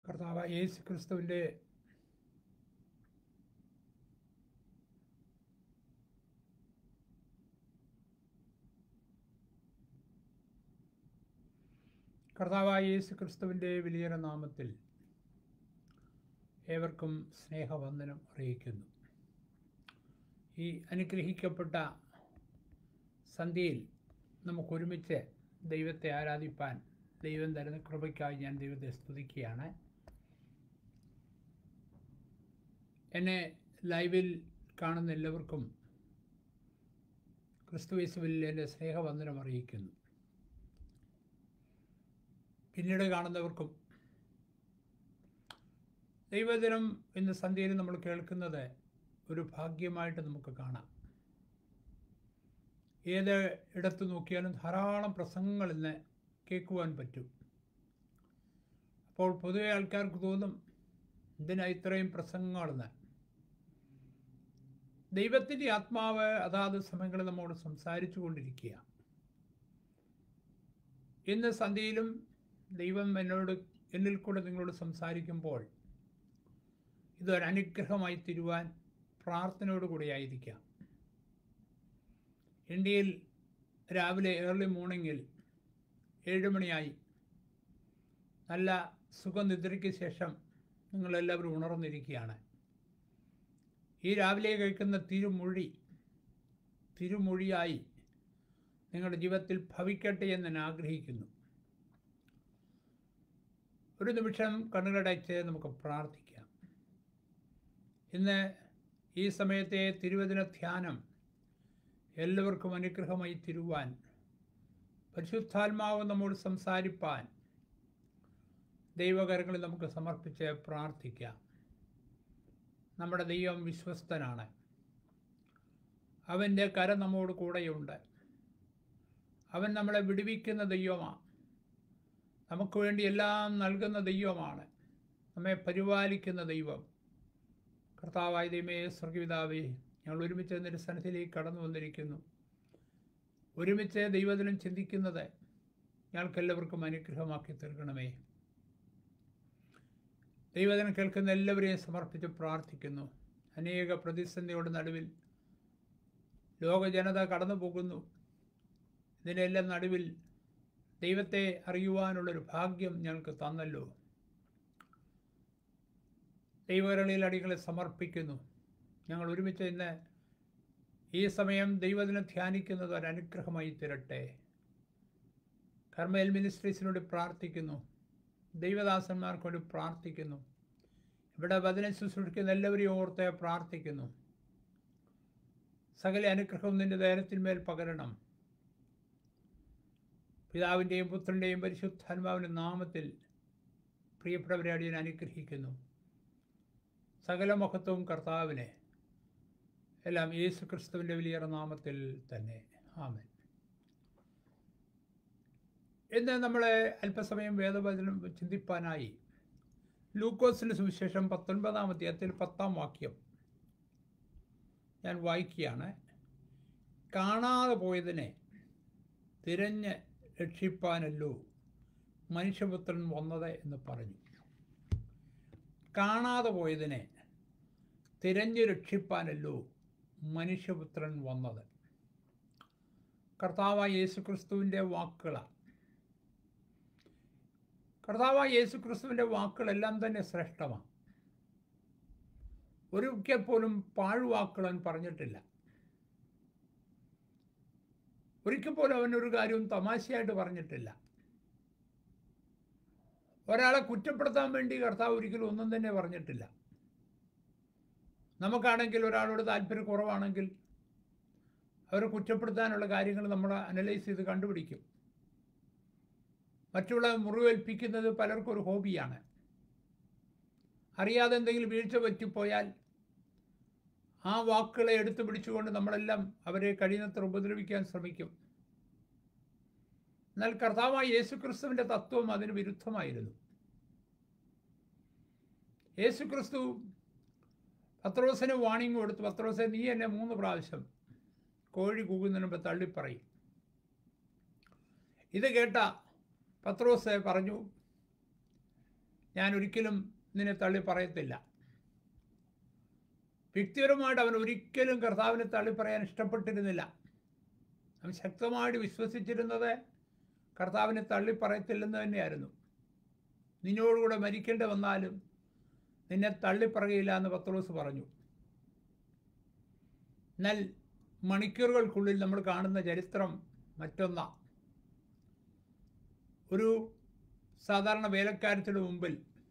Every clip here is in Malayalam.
കർത്താവ് യേശു ക്രിസ്തുവിൻ്റെ കർത്താവായ യേശു ക്രിസ്തുവിൻ്റെ വലിയ നാമത്തിൽ ഏവർക്കും സ്നേഹവന്ദനം അറിയിക്കുന്നു ഈ അനുഗ്രഹിക്കപ്പെട്ട സന്ധ്യയിൽ നമുക്കൊരുമിച്ച് ദൈവത്തെ ആരാധിപ്പാൻ ദൈവം തരുന്ന കൃപയ്ക്കായി ഞാൻ ദൈവത്തെ സ്തുതിക്കുകയാണ് എന്നെ ലൈവിൽ കാണുന്ന എല്ലാവർക്കും ക്രിസ്തു യേശുവിൽ എൻ്റെ സ്നേഹവന്ദനം അറിയിക്കുന്നു പിന്നീട് കാണുന്നവർക്കും ദൈവദിനം ഇന്ന് സന്ധ്യയിൽ നമ്മൾ കേൾക്കുന്നത് ഒരു ഭാഗ്യമായിട്ട് നമുക്ക് കാണാം ഏത് ഇടത്ത് നോക്കിയാലും ധാരാളം പ്രസംഗങ്ങൾ ഇന്ന് കേൾക്കുവാൻ പറ്റും അപ്പോൾ പൊതുവെ ആൾക്കാർക്ക് തോന്നും എന്തിനാ ഇത്രയും പ്രസംഗങ്ങളെന്ന് ദൈവത്തിൻ്റെ ആത്മാവ് അതാത് സമയങ്ങളിൽ നമ്മോട് സംസാരിച്ചു കൊണ്ടിരിക്കുക ഇന്ന് സന്ധ്യയിലും ദൈവം എന്നോട് എന്നിൽ കൂടെ നിങ്ങളോട് സംസാരിക്കുമ്പോൾ ഇതൊരനുഗ്രഹമായി തീരുവാൻ പ്രാർത്ഥനയോട് കൂടിയായിരിക്കാം ഇന്ത്യയിൽ രാവിലെ ഏർലി മോർണിംഗിൽ ഏഴ് മണിയായി നല്ല സുഖനിദ്രയ്ക്ക് ശേഷം നിങ്ങളെല്ലാവരും ഉണർന്നിരിക്കുകയാണ് ഈ രാവിലെ കഴിക്കുന്ന തിരുമൊഴി തിരുമൊഴിയായി നിങ്ങളുടെ ജീവിതത്തിൽ ഭവിക്കട്ടെ എന്ന് ഞാൻ ആഗ്രഹിക്കുന്നു ഒരു നിമിഷം കണ്ണുകളടച്ച് നമുക്ക് പ്രാർത്ഥിക്കാം ഇന്ന് ഈ സമയത്തെ തിരുവചന ധ്യാനം എല്ലാവർക്കും അനുഗ്രഹമായി തിരുവാൻ പരിശുദ്ധാത്മാവ് നമ്മോട് സംസാരിപ്പാൻ ദൈവകരങ്ങളിൽ നമുക്ക് സമർപ്പിച്ച് പ്രാർത്ഥിക്കാം നമ്മുടെ ദൈവം വിശ്വസ്തനാണ് അവൻ്റെ കരം നമ്മോട് കൂടെയുണ്ട് അവൻ നമ്മളെ വിടുവിക്കുന്ന ദൈവമാണ് നമുക്ക് വേണ്ടി എല്ലാം നൽകുന്ന ദൈവമാണ് നമ്മെ പരിപാലിക്കുന്ന ദൈവം കർത്താവായ ദൈവമേ സ്വർഗപിതാവേ ഞങ്ങൾ ഒരുമിച്ച് എന്നൊരു സന്നിധിയിലേക്ക് കടന്നു വന്നിരിക്കുന്നു ഒരുമിച്ച് ദൈവത്തിനും ചിന്തിക്കുന്നത് ഞങ്ങൾക്കെല്ലാവർക്കും അനുഗ്രഹമാക്കി തീർക്കണമേ ദൈവത്തിനും കേൾക്കുന്ന എല്ലാവരെയും സമർപ്പിച്ച് പ്രാർത്ഥിക്കുന്നു അനേക പ്രതിസന്ധിയുടെ നടുവിൽ ലോക ജനത കടന്നു പോകുന്നു ഇതിനെല്ലാം നടുവിൽ ദൈവത്തെ അറിയുവാനുള്ളൊരു ഭാഗ്യം ഞങ്ങൾക്ക് തന്നല്ലോ ദൈവകരളിയിൽ അടികളെ സമർപ്പിക്കുന്നു ഞങ്ങൾ ഒരുമിച്ച് ഇന്ന് ഈ സമയം ദൈവത്തിനെ ധ്യാനിക്കുന്നത് ഒരു അനുഗ്രഹമായി തീരട്ടെ കർമ്മേൽ മിനിസ്ട്രീസിനോട് പ്രാർത്ഥിക്കുന്നു ദൈവദാസന്മാർക്ക് വേണ്ടി പ്രാർത്ഥിക്കുന്നു ഇവിടെ വചനം ശുശ്രൂഷിക്കുന്ന എല്ലാവരെയും ഓർത്ത് പ്രാർത്ഥിക്കുന്നു സകല അനുഗ്രഹവും നിന്റെ ധൈര്യത്തിന്മേൽ പകരണം പിതാവിൻ്റെയും പുത്രൻ്റെയും പരിശുദ്ധാത്മാവിൻ്റെ നാമത്തിൽ പ്രിയപ്പെട്ടവരെ അടിയൻ അനുഗ്രഹിക്കുന്നു സകല മഹത്വവും കർത്താവിനെ എല്ലാം യേശു ക്രിസ്തുവിൻ്റെ വലിയ നാമത്തിൽ തന്നെ ആമൻ ഇന്ന് നമ്മളെ അല്പസമയം വേദവചനം ചിന്തിപ്പാനായി ലൂക്കോസിന് സുവിശേഷം പത്തൊൻപതാം അധ്യായത്തിൽ പത്താം വാക്യം ഞാൻ വായിക്കുകയാണ് കാണാതെ പോയതിനെ തിരഞ്ഞ് രക്ഷിപ്പാനല്ലോ മനുഷ്യപുത്രൻ വന്നത് എന്ന് പറഞ്ഞു കാണാതെ പോയതിനെ തിരഞ്ഞു രക്ഷിപ്പാനല്ലോ മനുഷ്യപുത്രൻ വന്നത് കർത്താവായ യേശുക്രിസ്തുവിൻ്റെ വാക്കുകളാണ് കർത്താവായ യേശുക്രിസ്തുവിൻ്റെ വാക്കുകളെല്ലാം തന്നെ ശ്രേഷ്ഠമാണ് ഒരിക്കൽ പോലും പാഴ്വാക്കുകൾ പറഞ്ഞിട്ടില്ല ഒരിക്കൽ പോലും അവനൊരു കാര്യവും തമാശയായിട്ട് പറഞ്ഞിട്ടില്ല ഒരാളെ കുറ്റപ്പെടുത്താൻ വേണ്ടി കർത്താവ് ഒരിക്കലും ഒന്നും തന്നെ പറഞ്ഞിട്ടില്ല നമുക്കാണെങ്കിൽ ഒരാളോട് താല്പര്യക്കുറവാണെങ്കിൽ അവരെ കുറ്റപ്പെടുത്താനുള്ള കാര്യങ്ങൾ നമ്മൾ അനലൈസ് ചെയ്ത് കണ്ടുപിടിക്കും മറ്റുള്ള മുറിവേൽപ്പിക്കുന്നത് പലർക്കും ഒരു ഹോബിയാണ് അറിയാതെ എന്തെങ്കിലും വീഴ്ച പറ്റിപ്പോയാൽ ആ വാക്കുകളെ എടുത്തു പിടിച്ചുകൊണ്ട് നമ്മളെല്ലാം അവരെ കഴിയുന്നത്ര ഉപദ്രവിക്കാൻ ശ്രമിക്കും എന്നാൽ കർത്താവായ യേശുക്രിസ്തുവിൻ്റെ തത്വം അതിന് വിരുദ്ധമായിരുന്നു യേശുക്രിസ്തു പത്രോസിന് വാണിംഗ് കൊടുത്തു പത്രോസെ നീ എന്നെ മൂന്ന് പ്രാവശ്യം കോഴി കൂകുന്നതിന് മുമ്പ് തള്ളിപ്പറയും ഇത് കേട്ട പത്രോസ് പറഞ്ഞു ഞാൻ ഒരിക്കലും നിന്നെ തള്ളി പറയത്തില്ല വ്യക്തിപരമായിട്ട് അവൻ ഒരിക്കലും കർത്താവിനെ തള്ളി പറയാൻ ഇഷ്ടപ്പെട്ടിരുന്നില്ല അവൻ ശക്തമായിട്ട് വിശ്വസിച്ചിരുന്നത് കർത്താവിനെ തള്ളി പറയത്തില്ലെന്ന് തന്നെയായിരുന്നു നിന്നോടുകൂടെ മരിക്കേണ്ടി വന്നാലും നിന്നെ തള്ളിപ്പറയുകയില്ല എന്ന് പത്രോസ് പറഞ്ഞു എന്നാൽ മണിക്കൂറുകൾക്കുള്ളിൽ നമ്മൾ കാണുന്ന ചരിത്രം മറ്റൊന്നാ ഒരു സാധാരണ വേലക്കാരത്തിന് മുമ്പിൽ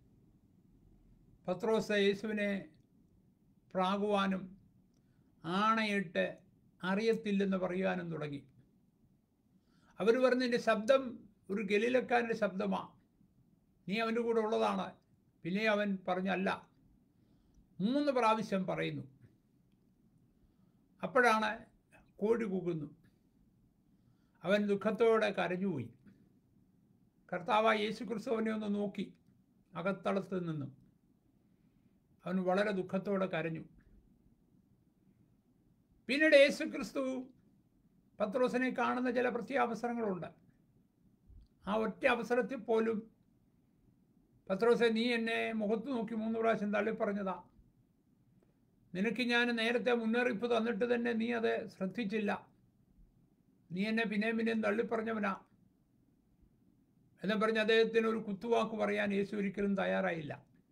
പത്രോസ് യേശുവിനെ പ്രാകുവാനും ആണയിട്ട് അറിയത്തില്ലെന്ന് പറയുവാനും തുടങ്ങി അവർ പറഞ്ഞതിൻ്റെ ശബ്ദം ഒരു ഗലീലക്കാരൻ്റെ ശബ്ദമാണ് നീ അവൻ്റെ കൂടെ ഉള്ളതാണ് പിന്നെ അവൻ പറഞ്ഞല്ല മൂന്ന് പ്രാവശ്യം പറയുന്നു അപ്പോഴാണ് കോഴി കൂകുന്നു അവൻ ദുഃഖത്തോടെ കരഞ്ഞുപോയി കർത്താവായ യേശു ക്രിസ്തു അവനെ ഒന്ന് നോക്കി അകത്തളത്ത് നിന്നും അവൻ വളരെ ദുഃഖത്തോടെ കരഞ്ഞു പിന്നീട് യേശു ക്രിസ്തു പത്രോസിനെ കാണുന്ന ചില പ്രത്യേക അവസരങ്ങളുണ്ട് ആ ഒറ്റ അവസരത്തിൽ പോലും പത്രോസെ നീ എന്നെ മുഖത്ത് നോക്കി മൂന്ന് പ്രാവശ്യം തള്ളി പറഞ്ഞതാ നിനക്ക് ഞാൻ നേരത്തെ മുന്നറിയിപ്പ് തന്നിട്ട് തന്നെ നീ അത് ശ്രദ്ധിച്ചില്ല നീ എന്നെ പിന്നെയും പിന്നെയും തള്ളിപ്പറഞ്ഞവനാ എന്ന് പറഞ്ഞ് അദ്ദേഹത്തിന് ഒരു കുത്തുവാക്ക് പറയാൻ യേശു ഒരിക്കലും തയ്യാറായില്ല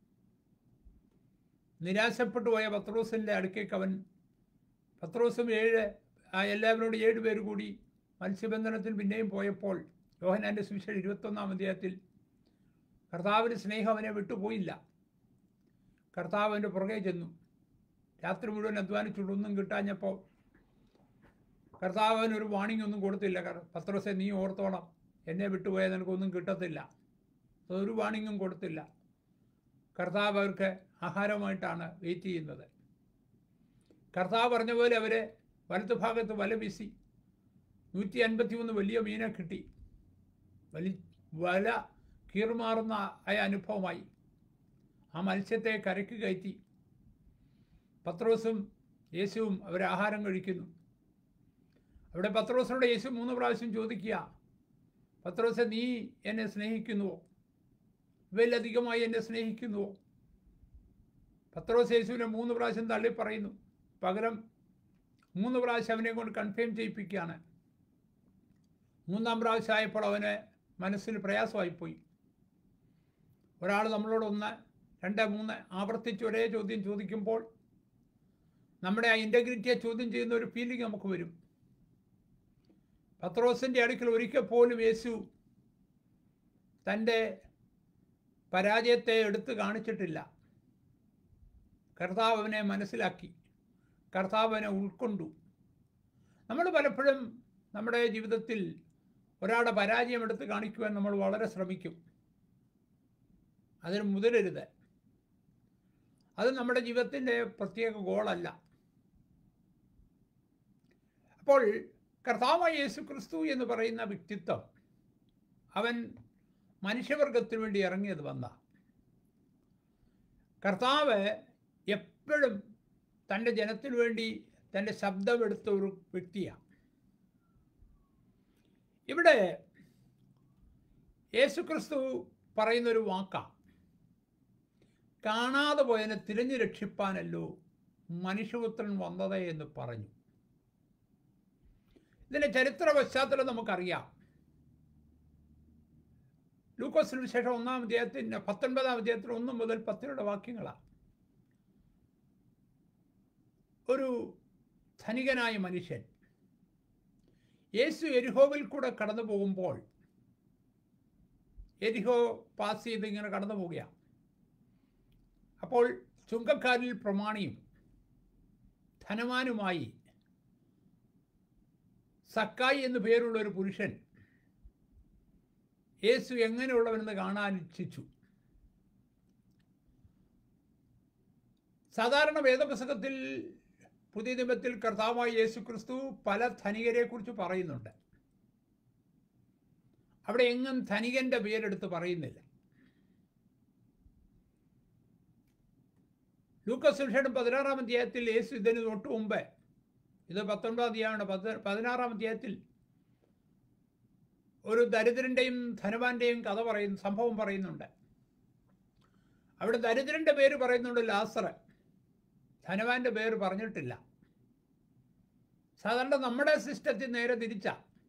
നിരാശപ്പെട്ടു പോയ പത്രോസിൻ്റെ അടുക്കേക്ക് അവൻ പത്രോസും ഏഴ് ആ എല്ലാവരോടും ഏഴ് പേര് കൂടി മത്സ്യബന്ധനത്തിൽ പിന്നെയും പോയപ്പോൾ യോഹനാൻ്റെ സുവിശേഷം ഇരുപത്തൊന്നാം അധ്യായത്തിൽ കർത്താവിന് സ്നേഹം അവനെ വിട്ടുപോയില്ല കർത്താവ് അവൻ്റെ പുറകെ ചെന്നു രാത്രി മുഴുവൻ അധ്വാനിച്ചുള്ളൊന്നും കിട്ടാഞ്ഞപ്പോൾ കർത്താവ് അവനൊരു വാണിംഗ് ഒന്നും കൊടുത്തില്ല കർ- പത്രോസെ നീ ഓർത്തോണം എന്നെ വിട്ടുപോയാൽ നിനക്കൊന്നും കിട്ടത്തില്ല ഒരു വാണിങ്ങും കൊടുത്തില്ല കർത്താവ് അവർക്ക് ആഹാരമായിട്ടാണ് വെയിറ്റ് ചെയ്യുന്നത് കർത്താവ് പറഞ്ഞ പോലെ അവരെ വലത്ത് ഭാഗത്ത് വല വീശി നൂറ്റി അൻപത്തി മൂന്ന് വലിയ മീനെ കിട്ടി വലി വല കീറുമാറുന്ന ആയ അനുഭവമായി ആ മത്സ്യത്തെ കരയ്ക്ക് കയറ്റി പത്രോസും യേശുവും അവർ ആഹാരം കഴിക്കുന്നു അവിടെ പത്രോസിനോട് യേശു മൂന്ന് പ്രാവശ്യം ചോദിക്കുക പത്രോസെ നീ എന്നെ സ്നേഹിക്കുന്നുവോ ഇവയിലധികമായി എന്നെ സ്നേഹിക്കുന്നുവോ പത്രോസ് യേശുവിനെ മൂന്ന് പ്രാവശ്യം തള്ളി പറയുന്നു പകരം മൂന്ന് പ്രാവശ്യം അവനെ കൊണ്ട് കൺഫേം ചെയ്യിപ്പിക്കുകയാണ് മൂന്നാം പ്രാവശ്യം ആയപ്പോൾ അവന് മനസ്സിന് പ്രയാസമായിപ്പോയി ഒരാൾ നമ്മളോട് ഒന്ന് രണ്ട് മൂന്ന് ആവർത്തിച്ച് ഒരേ ചോദ്യം ചോദിക്കുമ്പോൾ നമ്മുടെ ആ ഇൻറ്റഗ്രിറ്റിയെ ചോദ്യം ചെയ്യുന്ന ഒരു ഫീലിംഗ് നമുക്ക് വരും പത്രോസിൻ്റെ അടുക്കൽ ഒരിക്കൽ പോലും യേശു തൻ്റെ പരാജയത്തെ എടുത്തു കാണിച്ചിട്ടില്ല കർത്താവ് അവനെ മനസ്സിലാക്കി കർത്താവ് അവനെ ഉൾക്കൊണ്ടു നമ്മൾ പലപ്പോഴും നമ്മുടെ ജീവിതത്തിൽ ഒരാളുടെ പരാജയം എടുത്ത് കാണിക്കുവാൻ നമ്മൾ വളരെ ശ്രമിക്കും അതിന് മുതിരരുത് അത് നമ്മുടെ ജീവിതത്തിൻ്റെ പ്രത്യേക ഗോളല്ല അപ്പോൾ കർത്താവായ യേശു ക്രിസ്തു എന്ന് പറയുന്ന വ്യക്തിത്വം അവൻ മനുഷ്യവർഗത്തിന് വേണ്ടി ഇറങ്ങിയത് വന്ന കർത്താവ് എപ്പോഴും തൻ്റെ ജനത്തിനു വേണ്ടി തൻ്റെ ശബ്ദമെടുത്ത ഒരു വ്യക്തിയാണ് ഇവിടെ യേശുക്രിസ്തു പറയുന്നൊരു വാക്കാണ് കാണാതെ പോയതിനെ തിരഞ്ഞു രക്ഷിപ്പാനല്ലോ മനുഷ്യപുത്രൻ വന്നത് എന്ന് പറഞ്ഞു ഇതിൻ്റെ ചരിത്ര പശ്ചാത്തലം നമുക്കറിയാം ലൂക്കോസിന് വിശേഷം ഒന്നാം അധ്യായത്തിൻ്റെ പത്തൊൻപതാം അധ്യായത്തിൽ ഒന്ന് മുതൽ പത്തിലുള്ള വാക്യങ്ങളാണ് ഒരു ധനികനായ മനുഷ്യൻ യേശു എരിഹോവിൽ കൂടെ കടന്നു പോകുമ്പോൾ എരിഹോ പാസ് ചെയ്ത് ഇങ്ങനെ കടന്നു പോവുകയാണ് അപ്പോൾ ചുങ്കക്കാരിൽ പ്രമാണിയും ധനവാനുമായി സക്കായി എന്നു പേരുള്ള ഒരു പുരുഷൻ യേശു എങ്ങനെയുള്ളവനെന്ന് കാണാൻ ഇച്ഛിച്ചു സാധാരണ വേദപുസ്തകത്തിൽ പുതിയ നിയമത്തിൽ കർത്താവായ യേശു ക്രിസ്തു പല ധനികരെക്കുറിച്ച് പറയുന്നുണ്ട് അവിടെ എങ്ങും ധനികന്റെ പേരെടുത്ത് പറയുന്നില്ല ലൂക്കസ് സുഷയുടെ പതിനാറാം അധ്യായത്തിൽ യേശു ഇതിന് തൊട്ട് മുമ്പ് ഇത് പത്തൊൻപതാം അധ്യായമാണ് പത്ത് പതിനാറാം അധ്യായത്തിൽ ഒരു ദരിദ്രൻ്റെയും ധനവാന്റെയും കഥ പറയുന്ന സംഭവം പറയുന്നുണ്ട് അവിടെ ദരിദ്രൻ്റെ പേര് പറയുന്നുണ്ട് ലാസർ ധനവാന്റെ പേര് പറഞ്ഞിട്ടില്ല സാധാരണ നമ്മുടെ സിസ്റ്റത്തിൽ നേരെ തിരിച്ച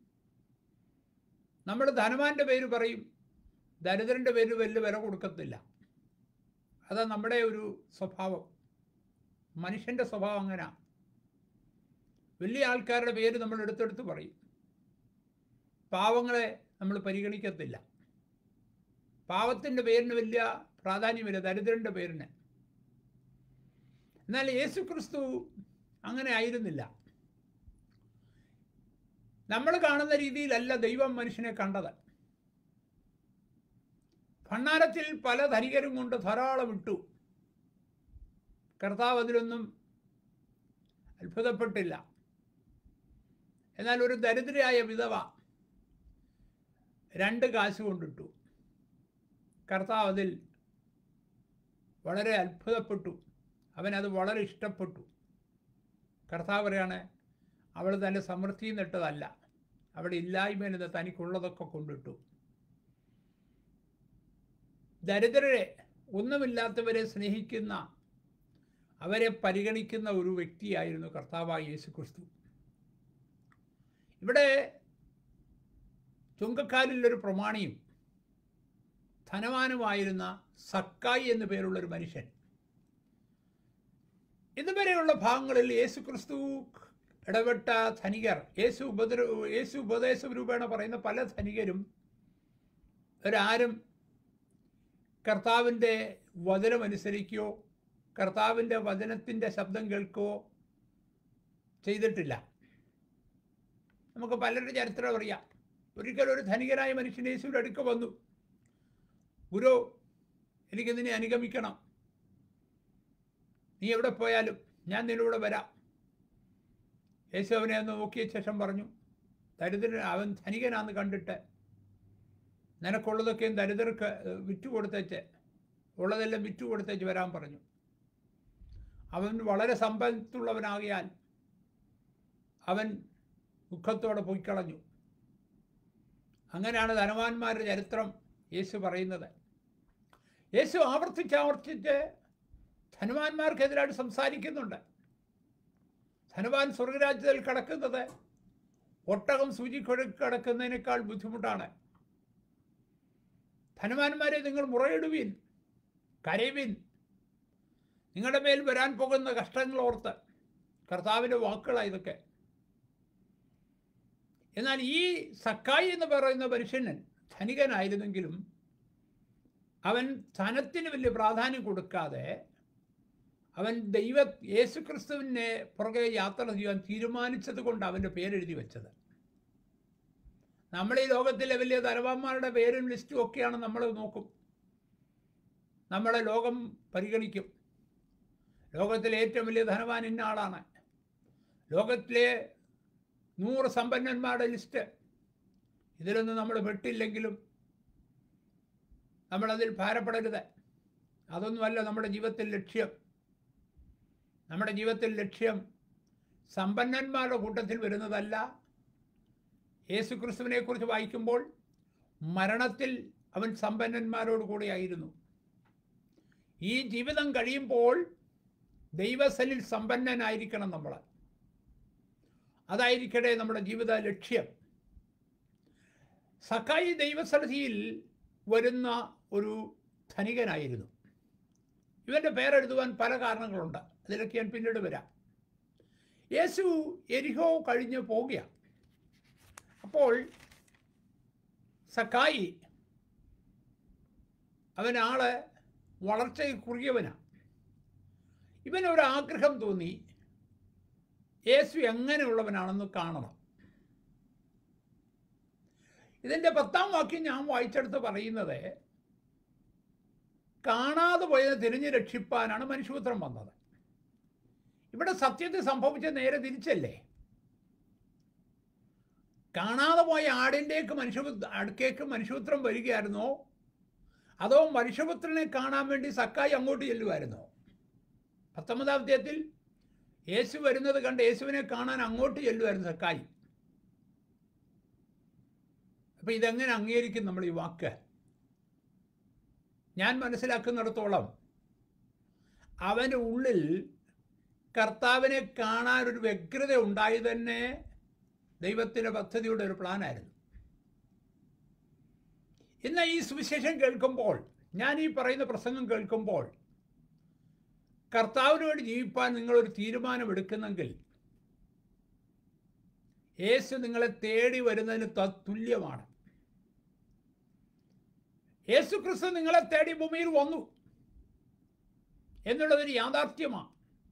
നമ്മൾ ധനവാന്റെ പേര് പറയും ദരിദ്രൻ്റെ പേര് വലിയ വില കൊടുക്കത്തില്ല അതാ നമ്മുടെ ഒരു സ്വഭാവം മനുഷ്യൻ്റെ സ്വഭാവം അങ്ങനെ വലിയ ആൾക്കാരുടെ പേര് നമ്മൾ എടുത്തെടുത്ത് പറയും പാവങ്ങളെ നമ്മൾ പരിഗണിക്കത്തില്ല പാവത്തിൻ്റെ പേരിന് വലിയ പ്രാധാന്യമില്ല ദരിദ്രൻ്റെ പേരിന് എന്നാൽ യേശു ക്രിസ്തു അങ്ങനെ ആയിരുന്നില്ല നമ്മൾ കാണുന്ന രീതിയിലല്ല ദൈവം മനുഷ്യനെ കണ്ടത് ഭണ്ണാരത്തിൽ പല ധനികരും കൊണ്ട് ധാരാളം ഇട്ടു കർത്താവ് അതിലൊന്നും അത്ഭുതപ്പെട്ടില്ല എന്നാൽ ഒരു ദരിദ്രയായ വിധവ രണ്ട് കാശ് കൊണ്ടിട്ടു കർത്താവ് അതിൽ വളരെ അത്ഭുതപ്പെട്ടു അവനത് വളരെ ഇഷ്ടപ്പെട്ടു കർത്താവ് പറയാണ് അവൾ തൻ്റെ സമൃദ്ധി നിട്ടതല്ല അവിടെ ഇല്ലായ്മയിൽ നിന്ന് തനിക്കുള്ളതൊക്കെ കൊണ്ടിട്ടു ദരിദ്രരെ ഒന്നുമില്ലാത്തവരെ സ്നേഹിക്കുന്ന അവരെ പരിഗണിക്കുന്ന ഒരു വ്യക്തിയായിരുന്നു കർത്താവായ യേശു ക്രിസ്തു ഇവിടെ ചുങ്കക്കാരിലൊരു പ്രമാണിയും ധനവാനുമായിരുന്ന സക്കായി എന്നു പേരുള്ളൊരു മനുഷ്യൻ ഇതുവരെയുള്ള ഭാഗങ്ങളിൽ യേശു ക്രിസ്തു ഇടപെട്ട ധനികർ യേശു ഉപദ്ര യേശു ഉപദേശ രൂപേണ പറയുന്ന പല ധനികരും ഒരാരും കർത്താവിൻ്റെ വചനമനുസരിക്കുകയോ കർത്താവിൻ്റെ വചനത്തിൻ്റെ ശബ്ദം കേൾക്കുകയോ ചെയ്തിട്ടില്ല നമുക്ക് പലരുടെ ചരിത്രം അറിയാം ഒരിക്കൽ ഒരു ധനികനായ മനുഷ്യൻ യേശുവിൻ്റെ അടുക്ക വന്നു ഗുരു എനിക്ക് നിന്നെ അനുഗമിക്കണം നീ എവിടെ പോയാലും ഞാൻ നിന്നൂടെ വരാം യേശു അവനെ ഒന്ന് നോക്കിയ ശേഷം പറഞ്ഞു ദരിദ്രൻ അവൻ ധനികനാന്ന് കണ്ടിട്ട് നിനക്കുള്ളതൊക്കെയും ദരിദ്രർക്ക് വിറ്റു കൊടുത്തേച്ച് ഉള്ളതെല്ലാം വിറ്റു കൊടുത്തേച്ച് വരാൻ പറഞ്ഞു അവൻ വളരെ സമ്പത്തുള്ളവനാകിയാൽ അവൻ ദുഃഖത്തോടെ പോയിക്കളഞ്ഞു അങ്ങനെയാണ് ധനവാന്മാരുടെ ചരിത്രം യേശു പറയുന്നത് യേശു ആവർത്തിച്ച് ആവർത്തിച്ച് ധനവാന്മാർക്കെതിരായിട്ട് സംസാരിക്കുന്നുണ്ട് ധനവാൻ സ്വർഗരാജ്യത്തിൽ കിടക്കുന്നത് ഒട്ടകം സൂചിക്കൊഴു കിടക്കുന്നതിനേക്കാൾ ബുദ്ധിമുട്ടാണ് ധനവാന്മാരെ നിങ്ങൾ മുറയിടുവീൻ കരയുവിൻ നിങ്ങളുടെ മേൽ വരാൻ പോകുന്ന കഷ്ടങ്ങൾ ഓർത്ത് കർത്താവിൻ്റെ വാക്കുകളാണ് ഇതൊക്കെ എന്നാൽ ഈ സക്കായി എന്ന് പറയുന്ന മനുഷ്യൻ ധനികനായിരുന്നെങ്കിലും അവൻ ധനത്തിന് വലിയ പ്രാധാന്യം കൊടുക്കാതെ അവൻ ദൈവ യേശുക്രിസ്തുവിനെ പുറകെ യാത്ര ചെയ്യാൻ തീരുമാനിച്ചത് കൊണ്ട് അവൻ്റെ പേരെഴുതി വെച്ചത് നമ്മൾ ഈ ലോകത്തിലെ വലിയ ധനവാന്മാരുടെ പേരും ലിസ്റ്റും ഒക്കെയാണ് നമ്മൾ നോക്കും നമ്മളെ ലോകം പരിഗണിക്കും ലോകത്തിലെ ഏറ്റവും വലിയ ധനവാൻ ഇന്ന ആളാണ് ലോകത്തിലെ നൂറ് സമ്പന്നന്മാരുടെ ലിസ്റ്റ് ഇതിലൊന്നും നമ്മൾ പെട്ടില്ലെങ്കിലും നമ്മളതിൽ ഭാരപ്പെടരുത് അതൊന്നുമല്ല നമ്മുടെ ജീവിതത്തിൽ ലക്ഷ്യം നമ്മുടെ ജീവിതത്തിൽ ലക്ഷ്യം സമ്പന്നന്മാരുടെ കൂട്ടത്തിൽ വരുന്നതല്ല യേശു ക്രിസ്തുവിനെക്കുറിച്ച് വായിക്കുമ്പോൾ മരണത്തിൽ അവൻ സമ്പന്നന്മാരോട് കൂടെയായിരുന്നു ഈ ജീവിതം കഴിയുമ്പോൾ ദൈവസലിൽ സമ്പന്നനായിരിക്കണം നമ്മൾ അതായിരിക്കട്ടെ നമ്മുടെ ജീവിത ലക്ഷ്യം സക്കായി ദൈവസന്നിധിയിൽ വരുന്ന ഒരു ധനികനായിരുന്നു ഇവൻ്റെ പേരെഴുതുവാൻ പല കാരണങ്ങളുണ്ട് അതിലൊക്കെ ഞാൻ പിന്നീട് വരാം യേശു എരിഹോ കഴിഞ്ഞ് പോവുകയാണ് അപ്പോൾ സക്കായി അവനാള് വളർച്ചയിൽ കുറിയവനാണ് ഇവനൊരു ആഗ്രഹം തോന്നി യേശു എങ്ങനെയുള്ളവനാണെന്ന് കാണണം ഇതിൻ്റെ പത്താം വാക്യം ഞാൻ വായിച്ചെടുത്ത് പറയുന്നത് കാണാതെ പോയത് തിരിഞ്ഞു രക്ഷിപ്പാനാണ് മനുഷ്യപുത്രം വന്നത് ഇവിടെ സത്യത്തിൽ സംഭവിച്ച നേരെ തിരിച്ചല്ലേ കാണാതെ പോയ ആടിൻ്റെക്ക് മനുഷ്യ അടുക്കേക്ക് മനുഷ്യപുത്രം വരികയായിരുന്നോ അതോ മനുഷ്യപുത്രനെ കാണാൻ വേണ്ടി സക്കായി അങ്ങോട്ട് ചെല്ലുമായിരുന്നോ പത്തൊമ്പതാം അധ്യായത്തിൽ യേശു വരുന്നത് കണ്ട് യേശുവിനെ കാണാൻ അങ്ങോട്ട് ചെല്ലുമായിരുന്നു സക്കായി അപ്പം ഇതെങ്ങനെ അംഗീകരിക്കും നമ്മൾ ഈ വാക്ക് ഞാൻ മനസ്സിലാക്കുന്നിടത്തോളം അവൻ്റെ ഉള്ളിൽ കർത്താവിനെ കാണാൻ ഒരു വ്യഗ്രത ഉണ്ടായി തന്നെ ദൈവത്തിൻ്റെ പദ്ധതിയുടെ ഒരു പ്ലാനായിരുന്നു ഇന്ന് ഈ സുവിശേഷം കേൾക്കുമ്പോൾ ഞാൻ ഈ പറയുന്ന പ്രസംഗം കേൾക്കുമ്പോൾ കർത്താവിന് വേണ്ടി ജീവിപ്പാൻ നിങ്ങളൊരു തീരുമാനം എടുക്കുന്നെങ്കിൽ യേശു നിങ്ങളെ തേടി വരുന്നതിന് തുല്യമാണ് യേശു ക്രിസ്തു നിങ്ങളെ തേടി ഭൂമിയിൽ വന്നു എന്നുള്ളതൊരു യാഥാർത്ഥ്യമാണ്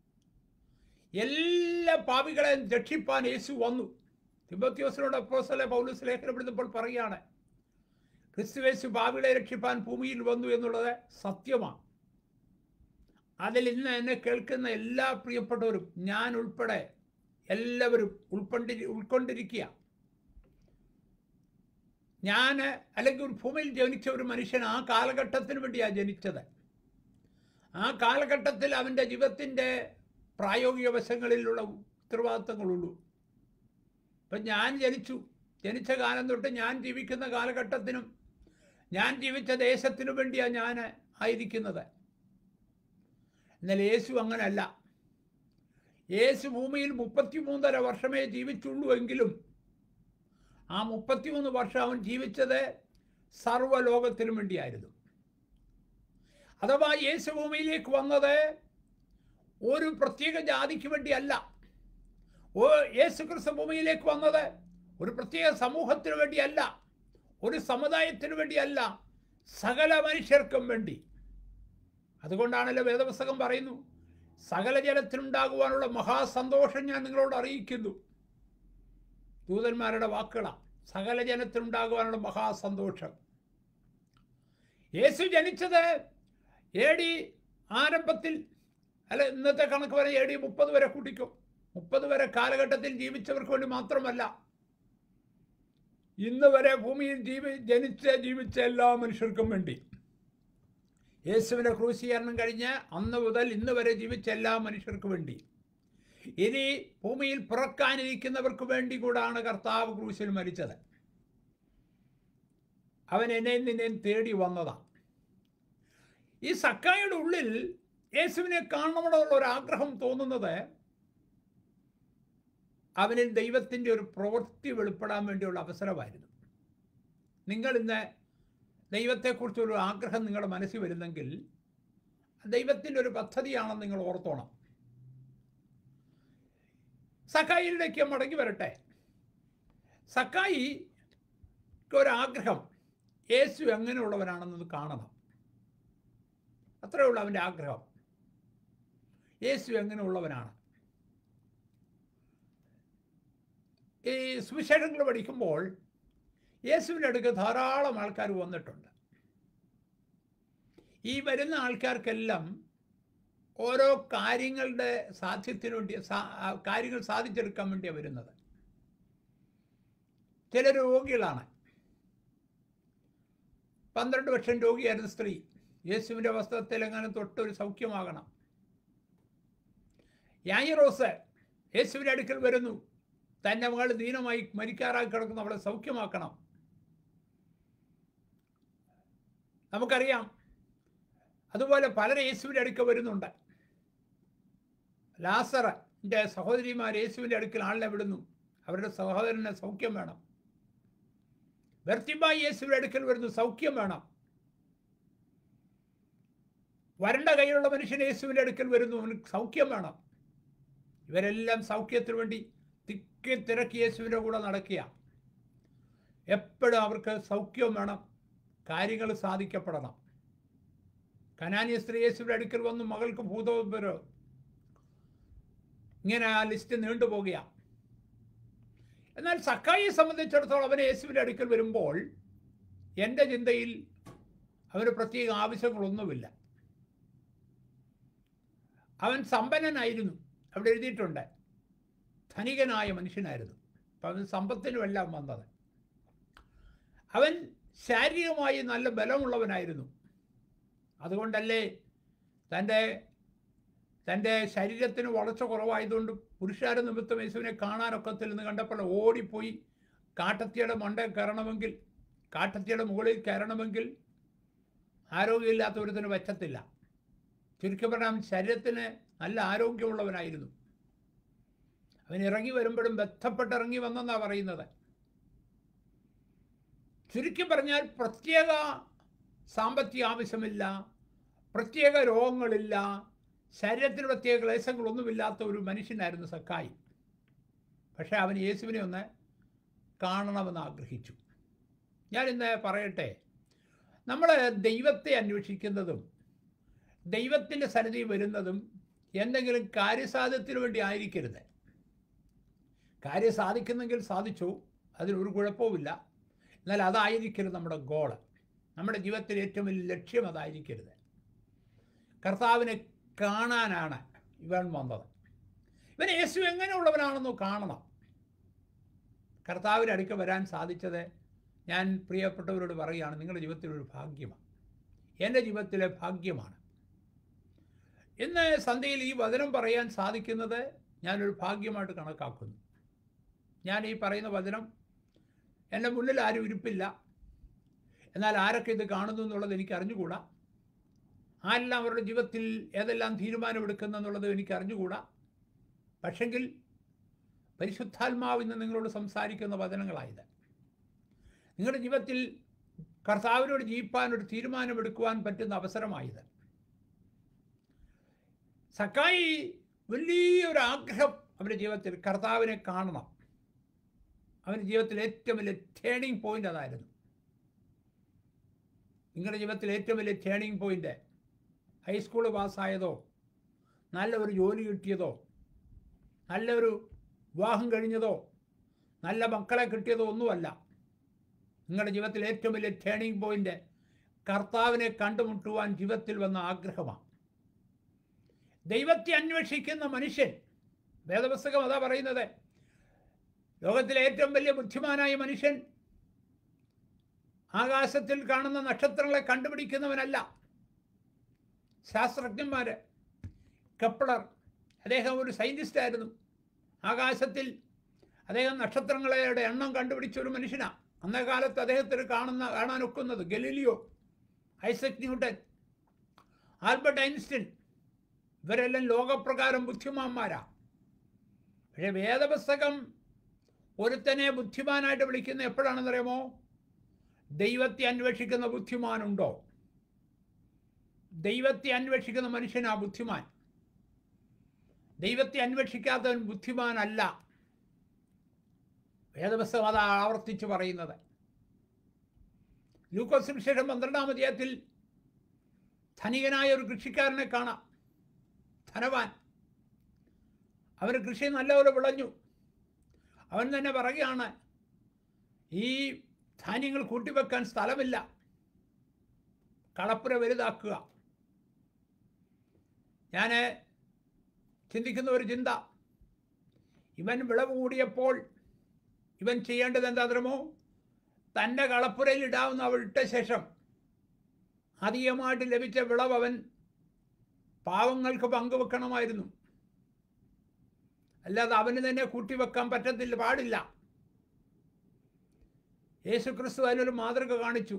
എല്ലാ പാപികളെയും രക്ഷിപ്പാൻ യേശു വന്നു തിബത്യോസിനോട് അപ്പോസലെ പൗലൂസ് ലേഖനപ്പെടുന്നപ്പോൾ പറയുകയാണ് ക്രിസ്തുവേശു പാപികളെ രക്ഷിപ്പാൻ ഭൂമിയിൽ വന്നു എന്നുള്ളത് സത്യമാണ് അതിൽ ഇന്ന് എന്നെ കേൾക്കുന്ന എല്ലാ പ്രിയപ്പെട്ടവരും ഞാൻ ഉൾപ്പെടെ എല്ലാവരും ഉൾക്കൊണ്ടി ഉൾക്കൊണ്ടിരിക്കുക ഞാൻ അല്ലെങ്കിൽ ഒരു ഭൂമിയിൽ ജനിച്ച ഒരു മനുഷ്യൻ ആ കാലഘട്ടത്തിന് വേണ്ടിയാണ് ജനിച്ചത് ആ കാലഘട്ടത്തിൽ അവൻ്റെ ജീവിതത്തിൻ്റെ പ്രായോഗിക വശങ്ങളിലുള്ള ഉത്തരവാദിത്തങ്ങളുള്ളൂ ഇപ്പം ഞാൻ ജനിച്ചു ജനിച്ച കാലം തൊട്ട് ഞാൻ ജീവിക്കുന്ന കാലഘട്ടത്തിനും ഞാൻ ജീവിച്ച ദേശത്തിനു വേണ്ടിയാണ് ഞാൻ ആയിരിക്കുന്നത് എന്നാൽ യേശു അങ്ങനല്ല യേശു ഭൂമിയിൽ മുപ്പത്തിമൂന്നര വർഷമേ ജീവിച്ചുള്ളൂ എങ്കിലും ആ മുപ്പത്തിമൂന്ന് വർഷം അവൻ ജീവിച്ചത് സർവ്വലോകത്തിനും വേണ്ടിയായിരുന്നു അഥവാ യേശു ഭൂമിയിലേക്ക് വന്നത് ഒരു പ്രത്യേക ജാതിക്ക് വേണ്ടിയല്ല ഓ യേശു ക്രിസ്തു ഭൂമിയിലേക്ക് വന്നത് ഒരു പ്രത്യേക സമൂഹത്തിന് വേണ്ടിയല്ല ഒരു സമുദായത്തിന് വേണ്ടിയല്ല സകല മനുഷ്യർക്കും വേണ്ടി അതുകൊണ്ടാണല്ലോ വേദപുസ്തകം പറയുന്നു സകല ജലത്തിനുണ്ടാകുവാനുള്ള മഹാസന്തോഷം ഞാൻ നിങ്ങളോട് അറിയിക്കുന്നു ദൂതന്മാരുടെ വാക്കുകളാണ് സകല ജനത്തിനുണ്ടാകുവാനുള്ള മഹാസന്തോഷം യേശു ജനിച്ചത് എ ഡി ആരംഭത്തിൽ അല്ല ഇന്നത്തെ കണക്ക് വരെ എ ഡി മുപ്പത് വരെ കൂട്ടിക്കും മുപ്പത് വരെ കാലഘട്ടത്തിൽ ജീവിച്ചവർക്ക് വേണ്ടി മാത്രമല്ല ഇന്ന് വരെ ഭൂമിയിൽ ജീവി ജനിച്ച ജീവിച്ച എല്ലാ മനുഷ്യർക്കും വേണ്ടി യേശുവിൻ്റെ ക്രൂശീകരണം കഴിഞ്ഞ് അന്ന് മുതൽ ഇന്ന് വരെ ജീവിച്ച എല്ലാ മനുഷ്യർക്കും വേണ്ടി ഇനി ഭൂമിയിൽ പിറക്കാനിരിക്കുന്നവർക്ക് വേണ്ടി കൂടാണ് കർത്താവ് ക്രൂശിൽ മരിച്ചത് അവൻ എന്നെയും നിന്നെയും തേടി വന്നതാണ് ഈ സക്കായുടെ ഉള്ളിൽ യേശുവിനെ കാണണമെന്നുള്ള ഒരു ആഗ്രഹം തോന്നുന്നത് അവനിൽ ദൈവത്തിൻ്റെ ഒരു പ്രവൃത്തി വെളിപ്പെടാൻ വേണ്ടിയുള്ള അവസരമായിരുന്നു നിങ്ങൾ ഇന്ന് ദൈവത്തെക്കുറിച്ചൊരു ആഗ്രഹം നിങ്ങളുടെ മനസ്സിൽ വരുന്നെങ്കിൽ ദൈവത്തിൻ്റെ ഒരു പദ്ധതിയാണെന്ന് നിങ്ങൾ ഓർത്തോണം സക്കായിലേക്ക് മടങ്ങി വരട്ടെ സക്കായി ഒരാഗ്രഹം യേശു എങ്ങനെയുള്ളവനാണെന്നത് കാണണം അത്രയേ ഉള്ളൂ അവൻ്റെ ആഗ്രഹം യേശു എങ്ങനെയുള്ളവനാണ് ഈ സുവിശേഷങ്ങൾ പഠിക്കുമ്പോൾ യേശുവിൻ്റെ അടുക്ക് ധാരാളം ആൾക്കാർ വന്നിട്ടുണ്ട് ഈ വരുന്ന ആൾക്കാർക്കെല്ലാം ഓരോ കാര്യങ്ങളുടെ സാധ്യത്തിന് വേണ്ടി കാര്യങ്ങൾ സാധിച്ചെടുക്കാൻ വേണ്ടിയാണ് വരുന്നത് ചില രോഗികളാണ് പന്ത്രണ്ട് വർഷം രോഗിയായിരുന്ന സ്ത്രീ യേശുവിൻ്റെ വസ്ത്രത്തിൽ എങ്ങനെ തൊട്ടൊരു സൗഖ്യമാകണം യായിറോസ് യേശുവിൻ്റെ അടുക്കൽ വരുന്നു തൻ്റെ മകൾ ദീനമായി മരിക്കാറായി കിടക്കുന്ന അവളെ സൗഖ്യമാക്കണം നമുക്കറിയാം അതുപോലെ പലരും യേശുവിൻ്റെ അടുക്കൽ വരുന്നുണ്ട് ലാസറിൻ്റെ സഹോദരിമാർ യേശുവിൻ്റെ അടുക്കൽ ആളിനെ വിടുന്നു അവരുടെ സഹോദരന് സൗഖ്യം വേണം വ്യർത്തിമായി യേശുവിൻ്റെ അടുക്കൽ വരുന്നു സൗഖ്യം വേണം വരണ്ട കൈയുള്ള മനുഷ്യൻ യേശുവിൻ്റെ അടുക്കൽ വരുന്നു അവന് സൗഖ്യം വേണം ഇവരെല്ലാം സൗഖ്യത്തിന് വേണ്ടി തിക്കി തിരക്കി യേശുവിൻ്റെ കൂടെ നടക്കുക എപ്പോഴും അവർക്ക് സൗഖ്യം വേണം കാര്യങ്ങൾ സാധിക്കപ്പെടണം കനാനിയ സ്ത്രീ യേശുവിൻ്റെ അടുക്കൽ വന്നു മകൾക്ക് ഭൂതോപരോ ഇങ്ങനെ ആ ലിസ്റ്റ് നീണ്ടുപോകുക എന്നാൽ സക്കായിയെ സംബന്ധിച്ചിടത്തോളം അവൻ യേശുവിൻ്റെ അടുക്കൽ വരുമ്പോൾ എൻ്റെ ചിന്തയിൽ അവന് പ്രത്യേക ആവശ്യങ്ങളൊന്നുമില്ല അവൻ സമ്പന്നനായിരുന്നു അവിടെ എഴുതിയിട്ടുണ്ട് ധനികനായ മനുഷ്യനായിരുന്നു അപ്പം അവൻ സമ്പത്തിനുമെല്ലാം വന്നത് അവൻ ശാരീരികമായി നല്ല ബലമുള്ളവനായിരുന്നു അതുകൊണ്ടല്ലേ തൻ്റെ തൻ്റെ ശരീരത്തിന് വളർച്ച കുറവായതുകൊണ്ട് പുരുഷാര നിമിത്തം യേശുവിനെ കാണാനൊക്കത്തിൽ നിന്ന് കണ്ടപ്പോൾ ഓടിപ്പോയി കാട്ടത്തിയുടെ മണ്ട കയറണമെങ്കിൽ കാട്ടത്തിയുടെ മുകളിൽ കയറണമെങ്കിൽ ആരോഗ്യമില്ലാത്ത ഒരുത്തിന് പറ്റത്തില്ല ചുരുക്കി പറഞ്ഞാൽ അവൻ ശരീരത്തിന് നല്ല ആരോഗ്യമുള്ളവനായിരുന്നു അവൻ ഇറങ്ങി വരുമ്പോഴും ബന്ധപ്പെട്ട് ഇറങ്ങി വന്നെന്നാണ് പറയുന്നത് ചുരുക്കി പറഞ്ഞാൽ പ്രത്യേക സാമ്പത്തിക ആവശ്യമില്ല പ്രത്യേക രോഗങ്ങളില്ല ശരീരത്തിന് പ്രത്യേക ക്ലേശങ്ങളൊന്നുമില്ലാത്ത ഒരു മനുഷ്യനായിരുന്നു സക്കായി പക്ഷേ അവൻ യേശുവിനെ ഒന്ന് കാണണമെന്ന് ആഗ്രഹിച്ചു ഞാൻ ഇന്ന് പറയട്ടെ നമ്മൾ ദൈവത്തെ അന്വേഷിക്കുന്നതും ദൈവത്തിൻ്റെ സന്നിധി വരുന്നതും എന്തെങ്കിലും കാര്യസാധ്യത്തിന് വേണ്ടി ആയിരിക്കരുത് കാര്യം സാധിക്കുന്നെങ്കിൽ സാധിച്ചു അതിനൊരു കുഴപ്പവുമില്ല എന്നാൽ അതായിരിക്കരുത് നമ്മുടെ ഗോള് നമ്മുടെ ജീവിതത്തിൽ ഏറ്റവും വലിയ ലക്ഷ്യം അതായിരിക്കരുത് കർത്താവിനെ കാണാനാണ് ഇവൻ വന്നത് ഇവൻ യേശു എങ്ങനെയുള്ളവനാണെന്ന് കാണണം കർത്താവിൻ്റെ അടുക്ക വരാൻ സാധിച്ചത് ഞാൻ പ്രിയപ്പെട്ടവരോട് പറയുകയാണ് നിങ്ങളുടെ ജീവിതത്തിലൊരു ഭാഗ്യമാണ് എൻ്റെ ജീവിതത്തിലെ ഭാഗ്യമാണ് ഇന്ന് സന്ധ്യയിൽ ഈ വചനം പറയാൻ സാധിക്കുന്നത് ഞാനൊരു ഭാഗ്യമായിട്ട് കണക്കാക്കുന്നു ഞാൻ ഈ പറയുന്ന വചനം എൻ്റെ മുന്നിൽ ആരും ഇരിപ്പില്ല എന്നാൽ ആരൊക്കെ ഇത് കാണുന്നു എന്നുള്ളത് എനിക്ക് അറിഞ്ഞുകൂടാ ആരെല്ലാം അവരുടെ ജീവിതത്തിൽ ഏതെല്ലാം തീരുമാനമെടുക്കുന്നു എന്നുള്ളത് എനിക്ക് അറിഞ്ഞുകൂടാ പക്ഷെങ്കിൽ പരിശുദ്ധാത്മാവ് ഇന്ന് നിങ്ങളോട് സംസാരിക്കുന്ന വചനങ്ങളായത് നിങ്ങളുടെ ജീവിതത്തിൽ കർത്താവിനോട് ജീവിപ്പാൻ ഒരു തീരുമാനമെടുക്കുവാൻ പറ്റുന്ന അവസരമായത് സക്കായി വലിയൊരു ആഗ്രഹം അവൻ്റെ ജീവിതത്തിൽ കർത്താവിനെ കാണണം അവൻ്റെ ജീവിതത്തിൽ ഏറ്റവും വലിയ ടേണിംഗ് പോയിന്റ് അതായിരുന്നു നിങ്ങളുടെ ജീവിതത്തിൽ ഏറ്റവും വലിയ ടേണിംഗ് പോയിന്റ് ഹൈസ്കൂൾ പാസ്സായതോ നല്ല ഒരു ജോലി കിട്ടിയതോ നല്ലൊരു വിവാഹം കഴിഞ്ഞതോ നല്ല മക്കളെ കിട്ടിയതോ ഒന്നുമല്ല നിങ്ങളുടെ ജീവിതത്തിൽ ഏറ്റവും വലിയ ടേണിംഗ് പോയിന്റ് കർത്താവിനെ കണ്ടുമുട്ടുവാൻ ജീവിതത്തിൽ വന്ന ആഗ്രഹമാണ് ദൈവത്തെ അന്വേഷിക്കുന്ന മനുഷ്യൻ വേദപുസ്തകം അതാ പറയുന്നത് ലോകത്തിലെ ഏറ്റവും വലിയ ബുദ്ധിമാനായ മനുഷ്യൻ ആകാശത്തിൽ കാണുന്ന നക്ഷത്രങ്ങളെ കണ്ടുപിടിക്കുന്നവനല്ല ശാസ്ത്രജ്ഞന്മാർ കപ്ലർ അദ്ദേഹം ഒരു സയൻറ്റിസ്റ്റ് ആയിരുന്നു ആകാശത്തിൽ അദ്ദേഹം നക്ഷത്രങ്ങളുടെ എണ്ണം കണ്ടുപിടിച്ച ഒരു മനുഷ്യനാണ് അന്നേ കാലത്ത് അദ്ദേഹത്തിന് കാണുന്ന കാണാൻ ഒക്കുന്നത് Galileo Isaac Newton Albert Einstein ഇവരെല്ലാം ലോകപ്രകാരം ബുദ്ധിമാന്മാരാ പക്ഷേ വേദപുസ്തകം ഒരുത്തനെ ബുദ്ധിമാനായിട്ട് വിളിക്കുന്ന എപ്പോഴാണെന്നറിയാമോ ദൈവത്തെ അന്വേഷിക്കുന്ന ബുദ്ധിമാനുണ്ടോ ദൈവത്തെ അന്വേഷിക്കുന്ന മനുഷ്യനാ ബുദ്ധിമാൻ ദൈവത്തെ അന്വേഷിക്കാത്തവൻ ബുദ്ധിമാനല്ല വേദപുസ്തകം അത് ആവർത്തിച്ച് പറയുന്നത് ലൂക്കോസ് വിശേഷം പന്ത്രണ്ടാം അധ്യായത്തിൽ ധനികനായ ഒരു കൃഷിക്കാരനെ കാണാം ധനവാൻ അവന് കൃഷി നല്ലപോലെ വിളഞ്ഞു അവൻ തന്നെ പറയുകയാണ് ഈ ധാന്യങ്ങൾ കൂട്ടിവെക്കാൻ സ്ഥലമില്ല കളപ്പുര വലുതാക്കുക ഞാൻ ചിന്തിക്കുന്ന ഒരു ചിന്ത ഇവൻ വിളവ് കൂടിയപ്പോൾ ഇവൻ ചെയ്യേണ്ടത് എന്താ തൻ്റെ കളപ്പുരയിൽ ഇടാവുന്ന അവൾ ഇട്ട ശേഷം അധികമായിട്ട് ലഭിച്ച വിളവ് അവൻ പാവങ്ങൾക്ക് പങ്കുവെക്കണമായിരുന്നു അല്ലാതെ അവന് തന്നെ കൂട്ടിവെക്കാൻ പറ്റത്തില്ല പാടില്ല യേശു ക്രിസ്തു അതിനൊരു മാതൃക കാണിച്ചു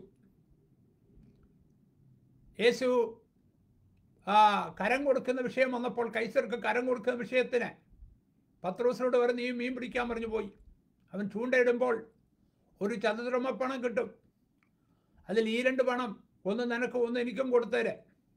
യേശു ആ കരം കൊടുക്കുന്ന വിഷയം വന്നപ്പോൾ കൈസർക്ക് കരം കൊടുക്കുന്ന വിഷയത്തിന് പത്രോസിനോട് പറഞ്ഞ് നീ മീൻ പിടിക്കാൻ പറഞ്ഞു പോയി അവൻ ചൂണ്ടയിടുമ്പോൾ ഒരു ചതുരമ പണം കിട്ടും അതിൽ ഈ രണ്ട് പണം ഒന്ന് നിനക്ക് ഒന്ന് എനിക്കും കൊടുത്തേരെ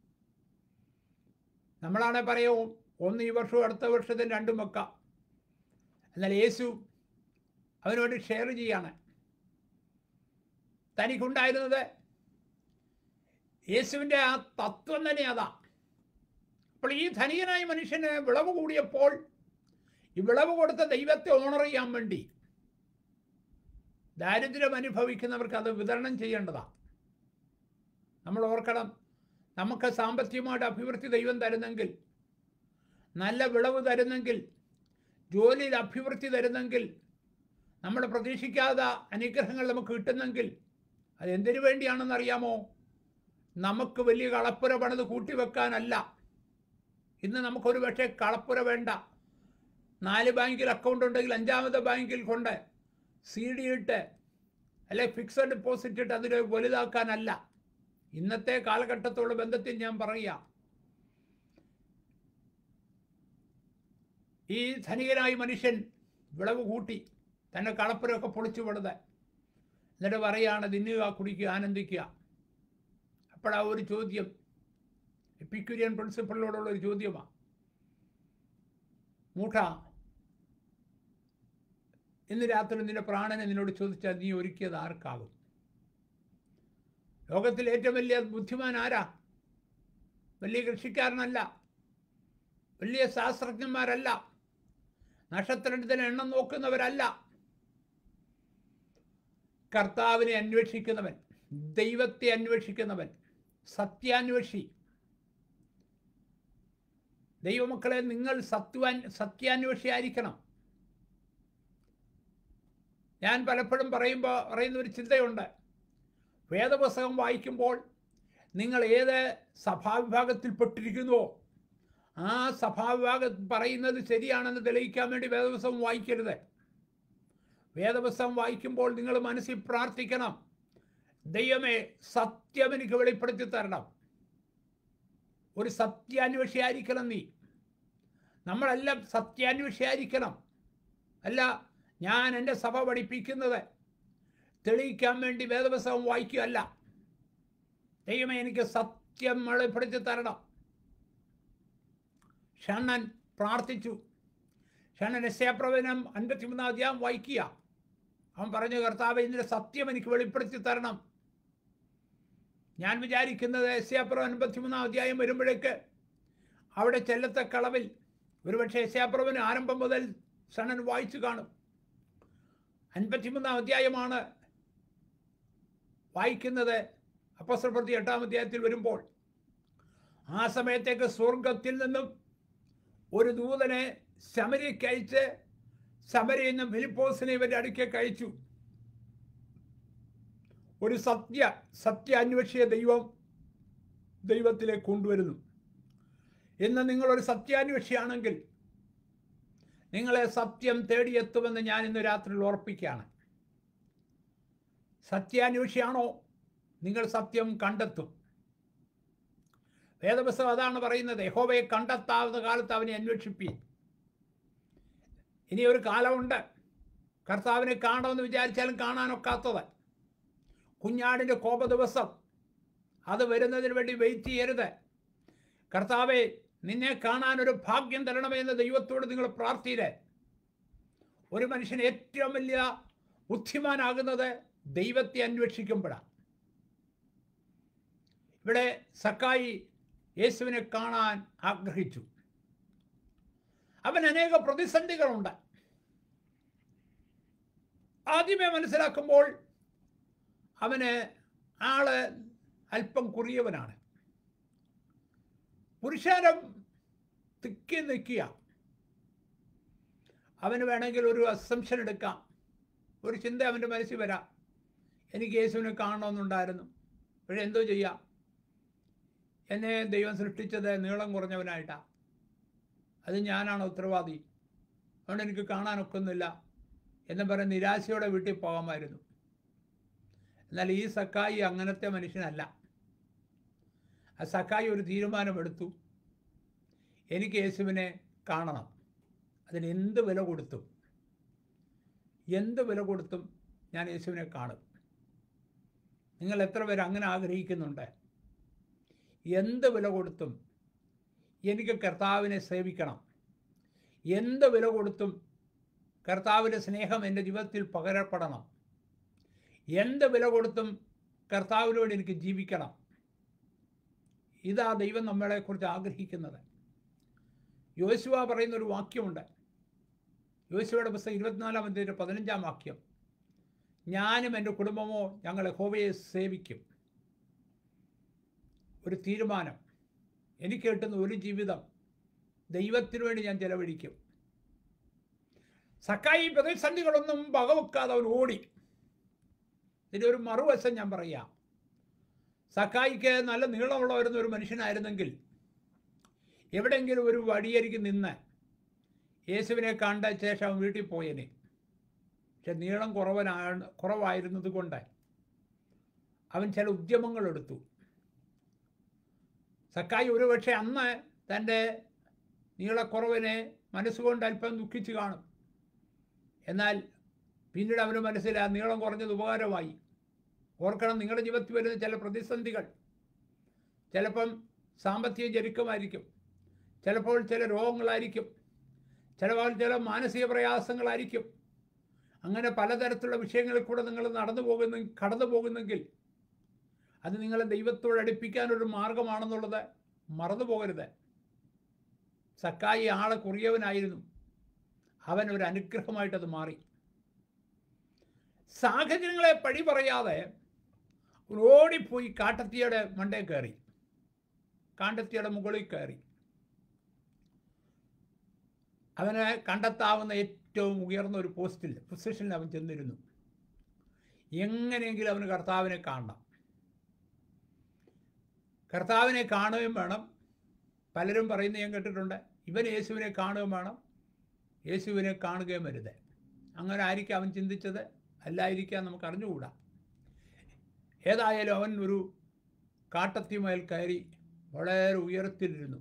നമ്മളാണെ പറയും ഒന്ന് ഈ വർഷവും അടുത്ത വർഷത്തിന് രണ്ടും വെക്കാം എന്നാൽ യേശു അവനോട് ഷെയർ ചെയ്യാണ് തനിക്കുണ്ടായിരുന്നത് യേശുവിൻ്റെ ആ തത്വം തന്നെ അതാ അപ്പോൾ ഈ ധനികനായ മനുഷ്യന് വിളവ് കൂടിയപ്പോൾ ഈ വിളവ് കൊടുത്ത ദൈവത്തെ ഓണർ ചെയ്യാൻ വേണ്ടി ദാരിദ്ര്യം അനുഭവിക്കുന്നവർക്ക് അത് വിതരണം ചെയ്യേണ്ടതാണ് നമ്മൾ ഓർക്കണം നമുക്ക് സാമ്പത്തികമായിട്ട് അഭിവൃദ്ധി ദൈവം തരുന്നെങ്കിൽ നല്ല വിളവ് തരുന്നെങ്കിൽ ജോലിയിൽ അഭിവൃദ്ധി തരുന്നെങ്കിൽ നമ്മൾ പ്രതീക്ഷിക്കാത്ത അനുഗ്രഹങ്ങൾ നമുക്ക് കിട്ടുന്നെങ്കിൽ അത് എന്തിനു വേണ്ടിയാണെന്ന് അറിയാമോ നമുക്ക് വലിയ കളപ്പുര പണിത് കൂട്ടിവെക്കാനല്ല ഇന്ന് നമുക്കൊരു പക്ഷേ കളപ്പുര വേണ്ട നാല് ബാങ്കിൽ അക്കൗണ്ട് ഉണ്ടെങ്കിൽ അഞ്ചാമത്തെ ബാങ്കിൽ കൊണ്ട് സി ഡി ഇട്ട് അല്ലെ ഫിക്സഡ് ഡെപ്പോസിറ്റ് ഇട്ട് അതിനെ വലുതാക്കാനല്ല ഇന്നത്തെ കാലഘട്ടത്തോട് ബന്ധത്തിൽ ഞാൻ പറയാം ഈ ധനികനായ മനുഷ്യൻ വിളവ് കൂട്ടി തൻ്റെ കളപ്പുരമൊക്കെ പൊളിച്ചു വിടുന്നത് എന്നിട്ട് പറയാണ് തിന്നുക കുടിക്കുക ആനന്ദിക്കുക അപ്പോഴാ ഒരു ചോദ്യം എപ്പിക്യൂരിയൻ പ്രിൻസിപ്പളിനോടുള്ള ഒരു ചോദ്യമാണ് മൂട്ട ഇന്ന് രാത്രി നിന്റെ പ്രാണനെ നിന്നോട് ചോദിച്ചാൽ നീ ഒരുക്കിയത് ആർക്കാകും ലോകത്തിൽ ഏറ്റവും വലിയ ബുദ്ധിമാൻ ആരാ വലിയ കൃഷിക്കാരനല്ല വലിയ ശാസ്ത്രജ്ഞന്മാരല്ല നക്ഷത്രത്തിന് എണ്ണം നോക്കുന്നവരല്ല കർത്താവിനെ അന്വേഷിക്കുന്നവൻ ദൈവത്തെ അന്വേഷിക്കുന്നവൻ സത്യാന്വേഷി ദൈവമക്കളെ നിങ്ങൾ സത്വാൻ സത്യാന്വേഷിയായിരിക്കണം ഞാൻ പലപ്പോഴും പറയുമ്പോൾ പറയുന്ന ഒരു ചിന്തയുണ്ട് വേദപുസ്തകം വായിക്കുമ്പോൾ നിങ്ങൾ ഏത് സഭാവിഭാഗത്തിൽപ്പെട്ടിരിക്കുന്നുവോ ആ സഭാവിഭാഗം പറയുന്നത് ശരിയാണെന്ന് തെളിയിക്കാൻ വേണ്ടി വേദപുസ്തകം വായിക്കരുത് വേദപുസ്തകം വായിക്കുമ്പോൾ നിങ്ങൾ മനസ്സിൽ പ്രാർത്ഥിക്കണം ദൈവമേ സത്യം എനിക്ക് വെളിപ്പെടുത്തി തരണം ഒരു സത്യാന്വേഷിയായിരിക്കണം നീ നമ്മളെല്ലാം സത്യാന്വേഷിയായിരിക്കണം അല്ല ഞാൻ എൻ്റെ സഭ പഠിപ്പിക്കുന്നത് തെളിയിക്കാൻ വേണ്ടി വേദപുസ്തകം വായിക്കുകയല്ല ദൈവമേ എനിക്ക് സത്യം വെളിപ്പെടുത്തി തരണം ഷണ്ണൻ പ്രാർത്ഥിച്ചു ഷണ്ണൻ എസ്യാപ്രവചനം അൻപത്തിമൂന്നാം അധ്യായം വായിക്കുക അവൻ പറഞ്ഞു കർത്താവ് ഇതിൻ്റെ സത്യം എനിക്ക് വെളിപ്പെടുത്തി തരണം ഞാൻ വിചാരിക്കുന്നത് എസ്യാപ്രവൻ അൻപത്തിമൂന്നാം അധ്യായം വരുമ്പോഴേക്ക് അവിടെ ചെല്ലത്തെ കളവിൽ ഒരുപക്ഷെ എസ്യാപ്രവന് ആരംഭം മുതൽ ഷണ്ണൻ വായിച്ചു കാണും അൻപത്തിമൂന്നാം അധ്യായമാണ് വായിക്കുന്നത് അപ്പസ്രപ്രതി എട്ടാം അധ്യായത്തിൽ വരുമ്പോൾ ആ സമയത്തേക്ക് സ്വർഗത്തിൽ നിന്നും ഒരു ദൂതനെ ശമരിക്ക് അയച്ച് ശമരയിൽ നിന്നും ഫിലിപ്പോസിനെ ഇവരുടെ അടുക്കേക്ക് അയച്ചു ഒരു സത്യ സത്യാന്വേഷിയ ദൈവം ദൈവത്തിലേക്ക് കൊണ്ടുവരുന്നു ഇന്ന് നിങ്ങളൊരു സത്യാന്വേഷിയാണെങ്കിൽ നിങ്ങളെ സത്യം തേടിയെത്തുമെന്ന് ഞാൻ ഇന്ന് രാത്രിയിൽ ഉറപ്പിക്കുകയാണ് സത്യാന്വേഷിയാണോ നിങ്ങൾ സത്യം കണ്ടെത്തും വേദപുസ്തകം അതാണ് പറയുന്നത് യഹോവയെ കണ്ടെത്താവുന്ന കാലത്ത് അവനെ അന്വേഷിപ്പീൻ ഇനി ഒരു കാലമുണ്ട് കർത്താവിനെ കാണണമെന്ന് വിചാരിച്ചാലും കാണാനൊക്കാത്തത് കുഞ്ഞാടിൻ്റെ കോപ ദിവസം അത് വരുന്നതിന് വേണ്ടി വെയിറ്റ് ചെയ്യരുത് കർത്താവെ നിന്നെ കാണാൻ ഒരു ഭാഗ്യം തരണമേ എന്ന് ദൈവത്തോട് നിങ്ങൾ പ്രാർത്ഥിയില്ലേ ഒരു മനുഷ്യൻ ഏറ്റവും വലിയ ബുദ്ധിമാനാകുന്നത് ദൈവത്തെ അന്വേഷിക്കുമ്പോഴാണ് ഇവിടെ സക്കായി യേശുവിനെ കാണാൻ ആഗ്രഹിച്ചു അവൻ അനേക പ്രതിസന്ധികളുണ്ട് ആദ്യമേ മനസ്സിലാക്കുമ്പോൾ അവന് ആള് അല്പം കുറിയവനാണ് പുരുഷാരം തിക്കി നിൽക്കുക അവന് വേണമെങ്കിൽ ഒരു അസംഷൻ എടുക്കാം ഒരു ചിന്ത അവൻ്റെ മനസ്സിൽ വരാം എനിക്ക് യേശുവിനെ കാണണമെന്നുണ്ടായിരുന്നു പക്ഷെ എന്തോ ചെയ്യാം എന്നെ ദൈവം സൃഷ്ടിച്ചത് നീളം കുറഞ്ഞവനായിട്ടാണ് അത് ഞാനാണ് ഉത്തരവാദി അതുകൊണ്ട് എനിക്ക് കാണാനൊക്കുന്നില്ല എന്ന് പറഞ്ഞ് നിരാശയോടെ വീട്ടിൽ പോകാമായിരുന്നു എന്നാൽ ഈ സക്കായി അങ്ങനത്തെ മനുഷ്യനല്ല ആ സക്കായി ഒരു തീരുമാനമെടുത്തു എനിക്ക് യേശുവിനെ കാണണം അതിന് എന്ത് വില കൊടുത്തും എന്ത് വില കൊടുത്തും ഞാൻ യേശുവിനെ കാണും നിങ്ങൾ എത്ര പേര് അങ്ങനെ ആഗ്രഹിക്കുന്നുണ്ട് എന്ത് വില കൊടുത്തും എനിക്ക് കർത്താവിനെ സേവിക്കണം എന്ത് വില കൊടുത്തും കർത്താവിൻ്റെ സ്നേഹം എൻ്റെ ജീവിതത്തിൽ പകരപ്പെടണം എന്ത് വില കൊടുത്തും കർത്താവിനോട് എനിക്ക് ജീവിക്കണം ഇതാ ദൈവം നമ്മളെക്കുറിച്ച് ആഗ്രഹിക്കുന്നത് യോശുവ പറയുന്ന ഒരു വാക്യമുണ്ട് യോശുവയുടെ പുസ്തകം ഇരുപത്തിനാലാം അധ്യായത്തിൻ്റെ പതിനഞ്ചാം വാക്യം ഞാനും എൻ്റെ കുടുംബമോ ഞങ്ങൾ ഹോവയെ സേവിക്കും ഒരു തീരുമാനം എനിക്ക് കിട്ടുന്ന ഒരു ജീവിതം ദൈവത്തിനു വേണ്ടി ഞാൻ ചെലവഴിക്കും സക്കായി പ്രതിസന്ധികളൊന്നും വകവെക്കാതെ അവൻ ഓടി ഇതിൻ്റെ ഒരു മറുവശം ഞാൻ പറയാം സക്കായിക്ക് നല്ല നീളമുള്ള വരുന്ന ഒരു മനുഷ്യനായിരുന്നെങ്കിൽ എവിടെയെങ്കിലും ഒരു വടിയരിക്ക് നിന്ന് യേശുവിനെ കണ്ട ശേഷം അവൻ വീട്ടിൽ പോയേനെ പക്ഷെ നീളം കുറവനാണ് കുറവായിരുന്നത് കൊണ്ട് അവൻ ചില ഉദ്യമങ്ങൾ എടുത്തു സക്കായി ഒരുപക്ഷെ അന്ന് തൻ്റെ നീളക്കുറവിനെ മനസ്സുകൊണ്ട് അല്പം ദുഃഖിച്ച് കാണും എന്നാൽ പിന്നീട് അവന് മനസ്സിൽ ആ നീളം കുറഞ്ഞത് ഉപകാരമായി ഓർക്കണം നിങ്ങളുടെ ജീവിതത്തിൽ വരുന്ന ചില പ്രതിസന്ധികൾ ചിലപ്പം സാമ്പത്തിക ഞെരുക്കമായിരിക്കും ചിലപ്പോൾ ചില രോഗങ്ങളായിരിക്കും ചിലപ്പോൾ ചില മാനസിക പ്രയാസങ്ങളായിരിക്കും അങ്ങനെ പലതരത്തിലുള്ള വിഷയങ്ങളിൽ കൂടെ നിങ്ങൾ നടന്നു പോകുന്ന കടന്നു പോകുന്നെങ്കിൽ അത് നിങ്ങളെ ദൈവത്തോട് അടുപ്പിക്കാനൊരു മാർഗമാണെന്നുള്ളത് മറന്നു പോകരുത് സക്കായി ആളെ കുറിയവനായിരുന്നു അവൻ ഒരു അനുഗ്രഹമായിട്ടത് മാറി സാഹചര്യങ്ങളെ പഴി പറയാതെ ഓടിപ്പോയി കാട്ടത്തിയുടെ മണ്ടേ കയറി കാണ്ടത്തിയുടെ മുകളിൽ കയറി അവനെ കണ്ടെത്താവുന്ന ഏറ്റവും ഉയർന്ന ഒരു പോസ്റ്റിൽ പൊസിഷനിൽ അവൻ ചെന്നിരുന്നു എങ്ങനെയെങ്കിലും അവന് കർത്താവിനെ കാണണം കർത്താവിനെ കാണുകയും വേണം പലരും പറയുന്നത് ഞാൻ കേട്ടിട്ടുണ്ട് ഇവൻ യേശുവിനെ കാണുകയും വേണം യേശുവിനെ കാണുകയും വരുത് അങ്ങനെ ആയിരിക്കാം അവൻ ചിന്തിച്ചത് അല്ലായിരിക്കാം നമുക്ക് അറിഞ്ഞുകൂടാ ഏതായാലും അവൻ ഒരു കാട്ടത്തിമേൽ കയറി വളരെ ഉയരത്തിലിരുന്നു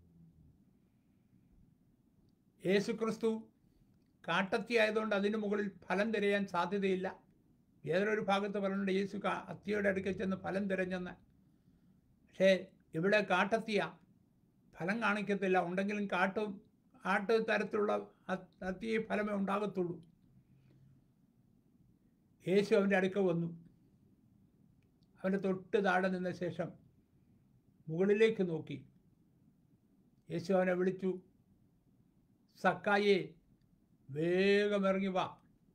യേശു ക്രിസ്തു കാട്ടത്തി ആയതുകൊണ്ട് അതിന് മുകളിൽ ഫലം തിരയാൻ സാധ്യതയില്ല ഏതൊരു ഭാഗത്ത് പറഞ്ഞിട്ടുണ്ട് യേശു കാ അത്തിയുടെ അടുക്കൽ ചെന്ന് ഫലം തിരഞ്ഞെന്ന് പക്ഷേ ഇവിടെ കാട്ടത്തിയ ഫലം കാണിക്കത്തില്ല ഉണ്ടെങ്കിലും കാട്ടും ആട്ട് തരത്തിലുള്ള അത്തിയെ ഫലമേ ഉണ്ടാകത്തുള്ളൂ യേശു അവൻ്റെ അടുക്ക വന്നു അവൻ്റെ തൊട്ട് താഴെ നിന്ന ശേഷം മുകളിലേക്ക് നോക്കി യേശു അവനെ വിളിച്ചു സക്കായെ വേഗം ഇറങ്ങി വാ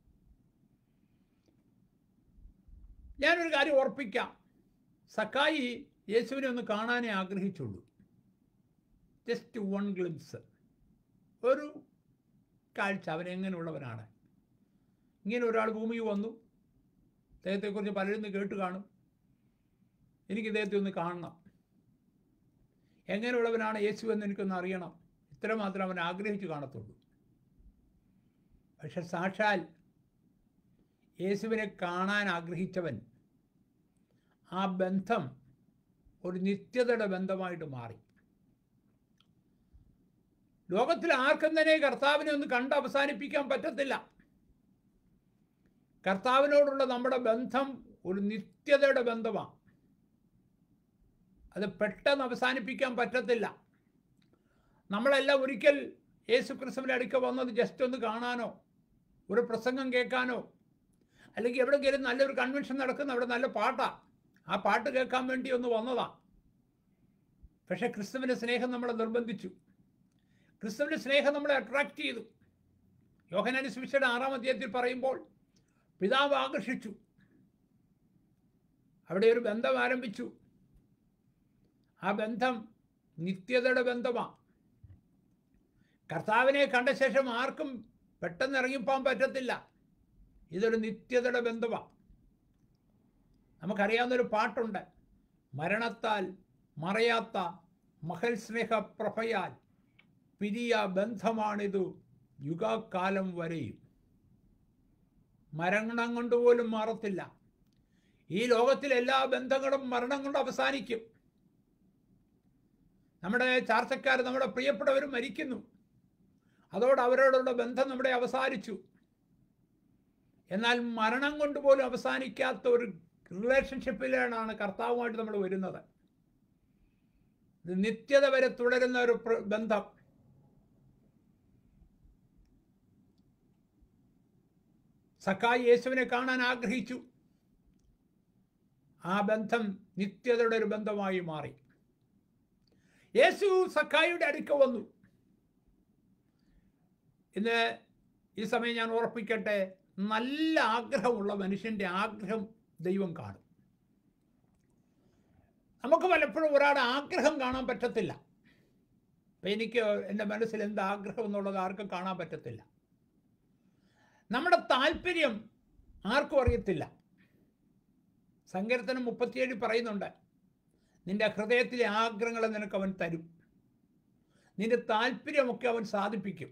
ഞാനൊരു കാര്യം ഓർപ്പിക്കാം സക്കായി യേശുവിനെ ഒന്ന് കാണാനേ ആഗ്രഹിച്ചുള്ളൂ ജസ്റ്റ് വൺ ഗ്ലിംസ് ഒരു കാഴ്ച അവൻ എങ്ങനെയുള്ളവനാണ് ഇങ്ങനെ ഒരാൾ ഭൂമിയിൽ വന്നു അദ്ദേഹത്തെക്കുറിച്ച് പലരും ഇന്ന് കേട്ട് കാണും എനിക്ക് ഇദ്ദേഹത്തെ ഒന്ന് കാണണം എങ്ങനെയുള്ളവനാണ് യേശു എന്ന് എനിക്കൊന്ന് അറിയണം ഇത്രമാത്രം അവൻ ആഗ്രഹിച്ചു കാണത്തുള്ളൂ പക്ഷെ സാക്ഷാൽ യേശുവിനെ കാണാൻ ആഗ്രഹിച്ചവൻ ആ ബന്ധം ഒരു നിത്യതയുടെ ബന്ധമായിട്ട് മാറി ലോകത്തിൽ ആർക്കും തന്നെ കർത്താവിനെ ഒന്ന് കണ്ട് അവസാനിപ്പിക്കാൻ പറ്റത്തില്ല കർത്താവിനോടുള്ള നമ്മുടെ ബന്ധം ഒരു നിത്യതയുടെ ബന്ധമാണ് അത് പെട്ടെന്ന് അവസാനിപ്പിക്കാൻ പറ്റത്തില്ല നമ്മളെല്ലാം ഒരിക്കൽ യേശു ക്രിസ്തുവിൻ്റെ അടുക്ക വന്നത് ജസ്റ്റ് ഒന്ന് കാണാനോ ഒരു പ്രസംഗം കേൾക്കാനോ അല്ലെങ്കിൽ എവിടെയെങ്കിലും നല്ലൊരു കൺവെൻഷൻ നടക്കുന്ന അവിടെ നല്ല പാട്ടാ ആ പാട്ട് കേൾക്കാൻ വേണ്ടി ഒന്ന് വന്നതാ പക്ഷേ ക്രിസ്തുവിൻ്റെ സ്നേഹം നമ്മളെ നിർബന്ധിച്ചു ക്രിസ്തുവിൻ്റെ സ്നേഹം നമ്മളെ അട്രാക്റ്റ് ചെയ്തു യോഹനാനി സുവിശയുടെ ആറാം അധ്യായത്തിൽ പറയുമ്പോൾ പിതാവ് ആകർഷിച്ചു അവിടെ ഒരു ബന്ധം ആരംഭിച്ചു ആ ബന്ധം നിത്യതയുടെ ബന്ധമാണ് കർത്താവിനെ കണ്ട ശേഷം ആർക്കും പെട്ടെന്ന് ഇറങ്ങിപ്പോകാൻ പറ്റത്തില്ല ഇതൊരു നിത്യതയുടെ ബന്ധമാണ് നമുക്കറിയാവുന്നൊരു പാട്ടുണ്ട് മരണത്താൽ മറയാത്ത മഹൽ സ്നേഹ പ്രഭയാൽ പിരിയ ബന്ധമാണിതു യുഗകാലം വരെയും മരണം കൊണ്ടുപോലും മാറത്തില്ല ഈ ലോകത്തിലെ എല്ലാ ബന്ധങ്ങളും മരണം കൊണ്ട് അവസാനിക്കും നമ്മുടെ ചാർച്ചക്കാർ നമ്മുടെ പ്രിയപ്പെട്ടവരും മരിക്കുന്നു അതോടെ അവരോടുള്ള ബന്ധം നമ്മുടെ അവസാനിച്ചു എന്നാൽ മരണം കൊണ്ട് പോലും അവസാനിക്കാത്ത ഒരു റിലേഷൻഷിപ്പിലാണ് കർത്താവുമായിട്ട് നമ്മൾ വരുന്നത് ഇത് നിത്യത വരെ തുടരുന്ന ഒരു പ്ര- ബന്ധം സക്കായി യേശുവിനെ കാണാൻ ആഗ്രഹിച്ചു ആ ബന്ധം നിത്യതയുടെ ഒരു ബന്ധമായി മാറി യേശു സക്കായിയുടെ അടുക്ക വന്നു ഇന്ന് ഈ സമയം ഞാൻ ഉറപ്പിക്കട്ടെ നല്ല ആഗ്രഹമുള്ള മനുഷ്യൻ്റെ ആഗ്രഹം ദൈവം കാണും നമുക്ക് പലപ്പോഴും ഒരാളുടെ ആഗ്രഹം കാണാൻ പറ്റത്തില്ല അപ്പം എനിക്ക് എൻ്റെ മനസ്സിൽ എന്ത് ആഗ്രഹം എന്നുള്ളത് ആർക്കും കാണാൻ പറ്റത്തില്ല നമ്മുടെ താല്പര്യം ആർക്കും അറിയത്തില്ല സങ്കീർത്തനം മുപ്പത്തിയേഴ് പറയുന്നുണ്ട് നിന്റെ ഹൃദയത്തിലെ ആഗ്രഹങ്ങളെ നിനക്ക് അവൻ തരും നിന്റെ താല്പര്യമൊക്കെ അവൻ സാധിപ്പിക്കും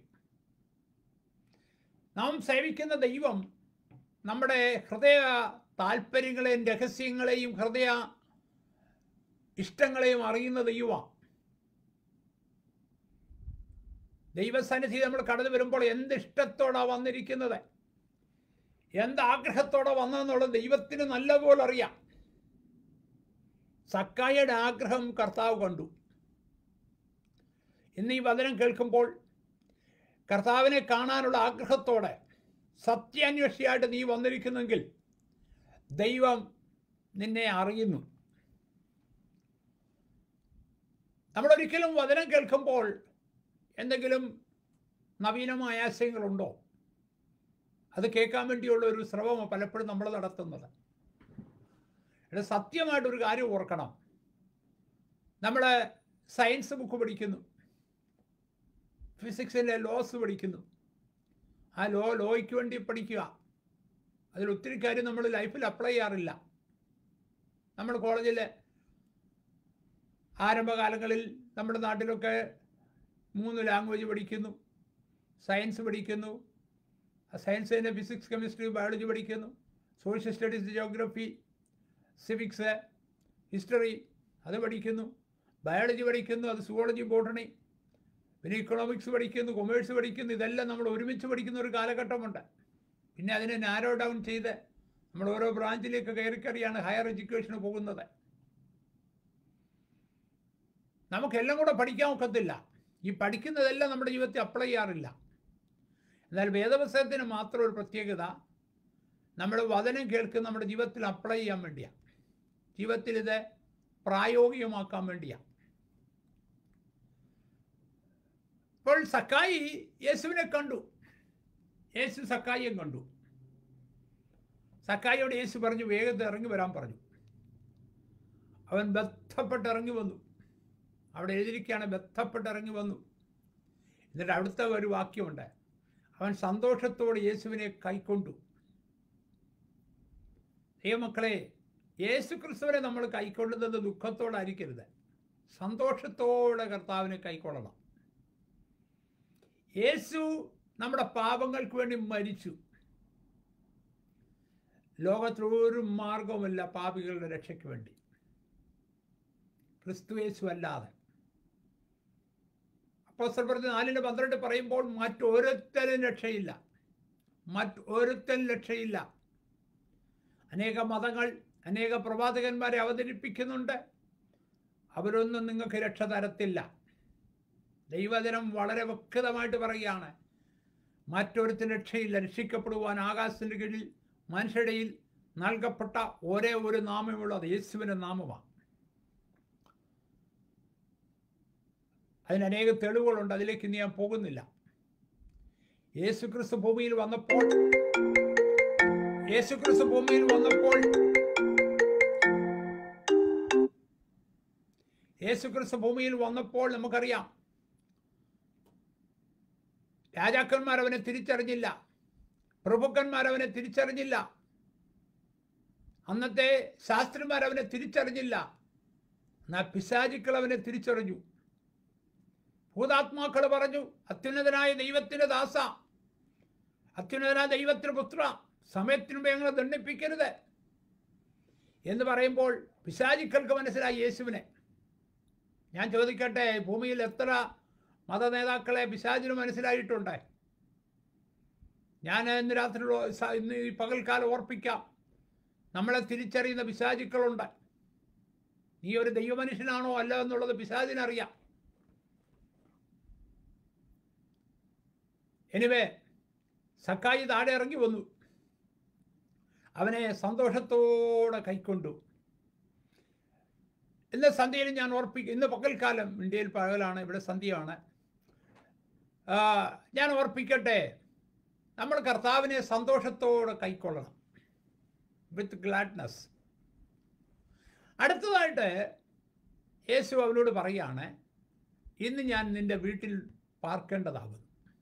നാം സേവിക്കുന്ന ദൈവം നമ്മുടെ ഹൃദയ താല്പര്യങ്ങളെയും രഹസ്യങ്ങളെയും ഹൃദയ ഇഷ്ടങ്ങളെയും അറിയുന്ന ദൈവമാണ് ദൈവസന്നിധി നമ്മൾ കടന്നു വരുമ്പോൾ എന്ത് ഇഷ്ടത്തോടാണ് വന്നിരിക്കുന്നത് എന്ത് ആഗ്രഹത്തോടെ വന്നതെന്നുള്ളത് ദൈവത്തിന് നല്ലപോലെ അറിയാം സക്കായയുടെ ആഗ്രഹം കർത്താവ് കണ്ടു ഇന്ന് ഈ വചനം കേൾക്കുമ്പോൾ കർത്താവിനെ കാണാനുള്ള ആഗ്രഹത്തോടെ സത്യാന്വേഷിയായിട്ട് നീ വന്നിരിക്കുന്നെങ്കിൽ ദൈവം നിന്നെ അറിയുന്നു നമ്മളൊരിക്കലും വചനം കേൾക്കുമ്പോൾ എന്തെങ്കിലും നവീനമായ ആശയങ്ങളുണ്ടോ അത് കേൾക്കാൻ വേണ്ടിയുള്ള ഒരു ശ്രമമാണ് പലപ്പോഴും നമ്മൾ നടത്തുന്നത് ഇത് സത്യമായിട്ടൊരു കാര്യം ഓർക്കണം നമ്മൾ സയൻസ് ബുക്ക് പഠിക്കുന്നു ഫിസിക്സിലെ ലോസ് പഠിക്കുന്നു ആ ലോ ലോയ്ക്ക് വേണ്ടി പഠിക്കുക അതിൽ ഒത്തിരി കാര്യം നമ്മൾ ലൈഫിൽ അപ്ലൈ ചെയ്യാറില്ല നമ്മൾ കോളേജിൽ ആരംഭകാലങ്ങളിൽ നമ്മുടെ നാട്ടിലൊക്കെ മൂന്ന് ലാംഗ്വേജ് പഠിക്കുന്നു സയൻസ് പഠിക്കുന്നു സയൻസ് തന്നെ ഫിസിക്സ് കെമിസ്ട്രി ബയോളജി പഠിക്കുന്നു social studies geography civics history അത് പഠിക്കുന്നു ബയോളജി പഠിക്കുന്നു അത് സുവോളജി ബോട്ടണി പിന്നെ ഇക്കണോമിക്സ് പഠിക്കുന്നു കൊമേഴ്സ് പഠിക്കുന്നു ഇതെല്ലാം നമ്മൾ ഒരുമിച്ച് പഠിക്കുന്ന ഒരു കാലഘട്ടമുണ്ട് പിന്നെ അതിനെ നാരോ ഡൗൺ ചെയ്ത് നമ്മൾ ഓരോ ബ്രാഞ്ചിലേക്ക് കയറി കയറിയാണ് ഹയർ എഡ്യൂക്കേഷന് പോകുന്നത് നമുക്കെല്ലാം കൂടെ പഠിക്കാൻ ഒക്കത്തില്ല ഈ പഠിക്കുന്നതെല്ലാം നമ്മുടെ ജീവിതത്തിൽ അപ്ലൈ ചെയ്യാറില്ല എന്നാൽ വേദപുസ്തകത്തിന് മാത്രം ഒരു പ്രത്യേകത നമ്മൾ വചനം കേൾക്കുന്ന നമ്മുടെ ജീവിതത്തിൽ അപ്ലൈ ചെയ്യാൻ വേണ്ടിയാണ് ജീവിതത്തിൽ ഇത് പ്രായോഗികമാക്കാൻ വേണ്ടിയാണ് അപ്പോൾ സക്കായി യേശുവിനെ കണ്ടു യേശു സക്കായിയെ കണ്ടു സക്കായിയോട് യേശു പറഞ്ഞു വേഗത്തിൽ ഇറങ്ങി വരാൻ പറഞ്ഞു അവൻ ബന്ധപ്പെട്ട് ഇറങ്ങി വന്നു അവിടെ എഴുതിയിരിക്കുകയാണ് ബന്ധപ്പെട്ട് ഇറങ്ങി വന്നു എന്നിട്ട് അടുത്ത ഒരു വാക്യമുണ്ട് അവൻ സന്തോഷത്തോടെ യേശുവിനെ കൈക്കൊണ്ടു ദൈവമക്കളെ യേശു ക്രിസ്തുവിനെ നമ്മൾ കൈക്കൊള്ളുന്നത് ദുഃഖത്തോടായിരിക്കരുത് സന്തോഷത്തോടെ കർത്താവിനെ കൈക്കൊള്ളണം യേശു നമ്മുടെ പാപങ്ങൾക്ക് വേണ്ടി മരിച്ചു ലോകത്തിലൊരു മാർഗവുമില്ല പാപികളുടെ രക്ഷയ്ക്ക് വേണ്ടി ക്രിസ്തു യേശു അല്ലാതെ അപ്പോസ്റ്റൽ പറഞ്ഞ നാലിൻ്റെ പന്ത്രണ്ട് പറയുമ്പോൾ മറ്റൊരുത്തനും രക്ഷയില്ല മറ്റൊരുത്തനും രക്ഷയില്ല അനേക മതങ്ങൾ അനേക പ്രവാചകന്മാരെ അവതരിപ്പിക്കുന്നുണ്ട് അവരൊന്നും നിങ്ങൾക്ക് രക്ഷ തരത്തില്ല ദൈവജനം വളരെ വ്യക്തമായിട്ട് പറയുകയാണ് മറ്റൊരുത്തിന് രക്ഷയില്ല രക്ഷിക്കപ്പെടുവാൻ ആകാശത്തിൻ്റെ കീഴിൽ മനുഷ്യരുടെയിൽ നൽകപ്പെട്ട ഒരേ ഒരു നാമമുള്ളത് യേശുവിൻ്റെ നാമമാണ് അതിന് അനേക തെളിവുകളുണ്ട് അതിലേക്ക് ഇന്ന് ഞാൻ പോകുന്നില്ല യേശു ക്രിസ്തു ഭൂമിയിൽ വന്നപ്പോൾ യേശു ക്രിസ്തു ഭൂമിയിൽ വന്നപ്പോൾ യേശു ക്രിസ്തു ഭൂമിയിൽ വന്നപ്പോൾ നമുക്കറിയാം രാജാക്കന്മാർ അവനെ തിരിച്ചറിഞ്ഞില്ല പ്രഭുക്കന്മാർ അവനെ തിരിച്ചറിഞ്ഞില്ല അന്നത്തെ ശാസ്ത്രിമാർ അവനെ തിരിച്ചറിഞ്ഞില്ല എന്നാൽ പിശാചുക്കൾ അവനെ തിരിച്ചറിഞ്ഞു ഭൂതാത്മാക്കൾ പറഞ്ഞു അത്യുന്നതനായ ദൈവത്തിന്റെ ദാസ അത്യുന്നതനായ ദൈവത്തിന്റെ പുത്ര സമയത്തിനു ഞങ്ങളെ ദണ്ഡിപ്പിക്കരുത് എന്ന് പറയുമ്പോൾ പിശാചുക്കൾക്ക് മനസ്സിലായി യേശുവിനെ ഞാൻ ചോദിക്കട്ടെ ഭൂമിയിൽ എത്ര മത നേതാക്കളെ പിശാചിന് മനസ്സിലായിട്ടുണ്ട് ഞാൻ ഇന്ന് രാത്രി ഇന്ന് ഈ പകൽക്കാലം ഓർപ്പിക്കാം നമ്മളെ തിരിച്ചറിയുന്ന പിശാചുക്കളുണ്ട് നീ ഒരു ദൈവമനുഷ്യനാണോ അല്ല എന്നുള്ളത് പിശാചിനറിയാം എനിവേ സക്കായി താഴെ ഇറങ്ങി വന്നു അവനെ സന്തോഷത്തോടെ കൈക്കൊണ്ടു ഇന്ന് സന്ധ്യയിൽ ഞാൻ ഓർപ്പിക്കും ഇന്ന് പകൽക്കാലം ഇന്ത്യയിൽ പകലാണ് ഇവിടെ സന്ധ്യയാണ് ഞാൻ ഓർപ്പിക്കട്ടെ നമ്മൾ കർത്താവിനെ സന്തോഷത്തോടെ കൈക്കൊള്ളണം വിത്ത് ഗ്ലാഡ്നസ് അടുത്തതായിട്ട് യേശു അവനോട് പറയാണ് ഇന്ന് ഞാൻ നിന്റെ വീട്ടിൽ പാർക്കേണ്ടതാകുന്നു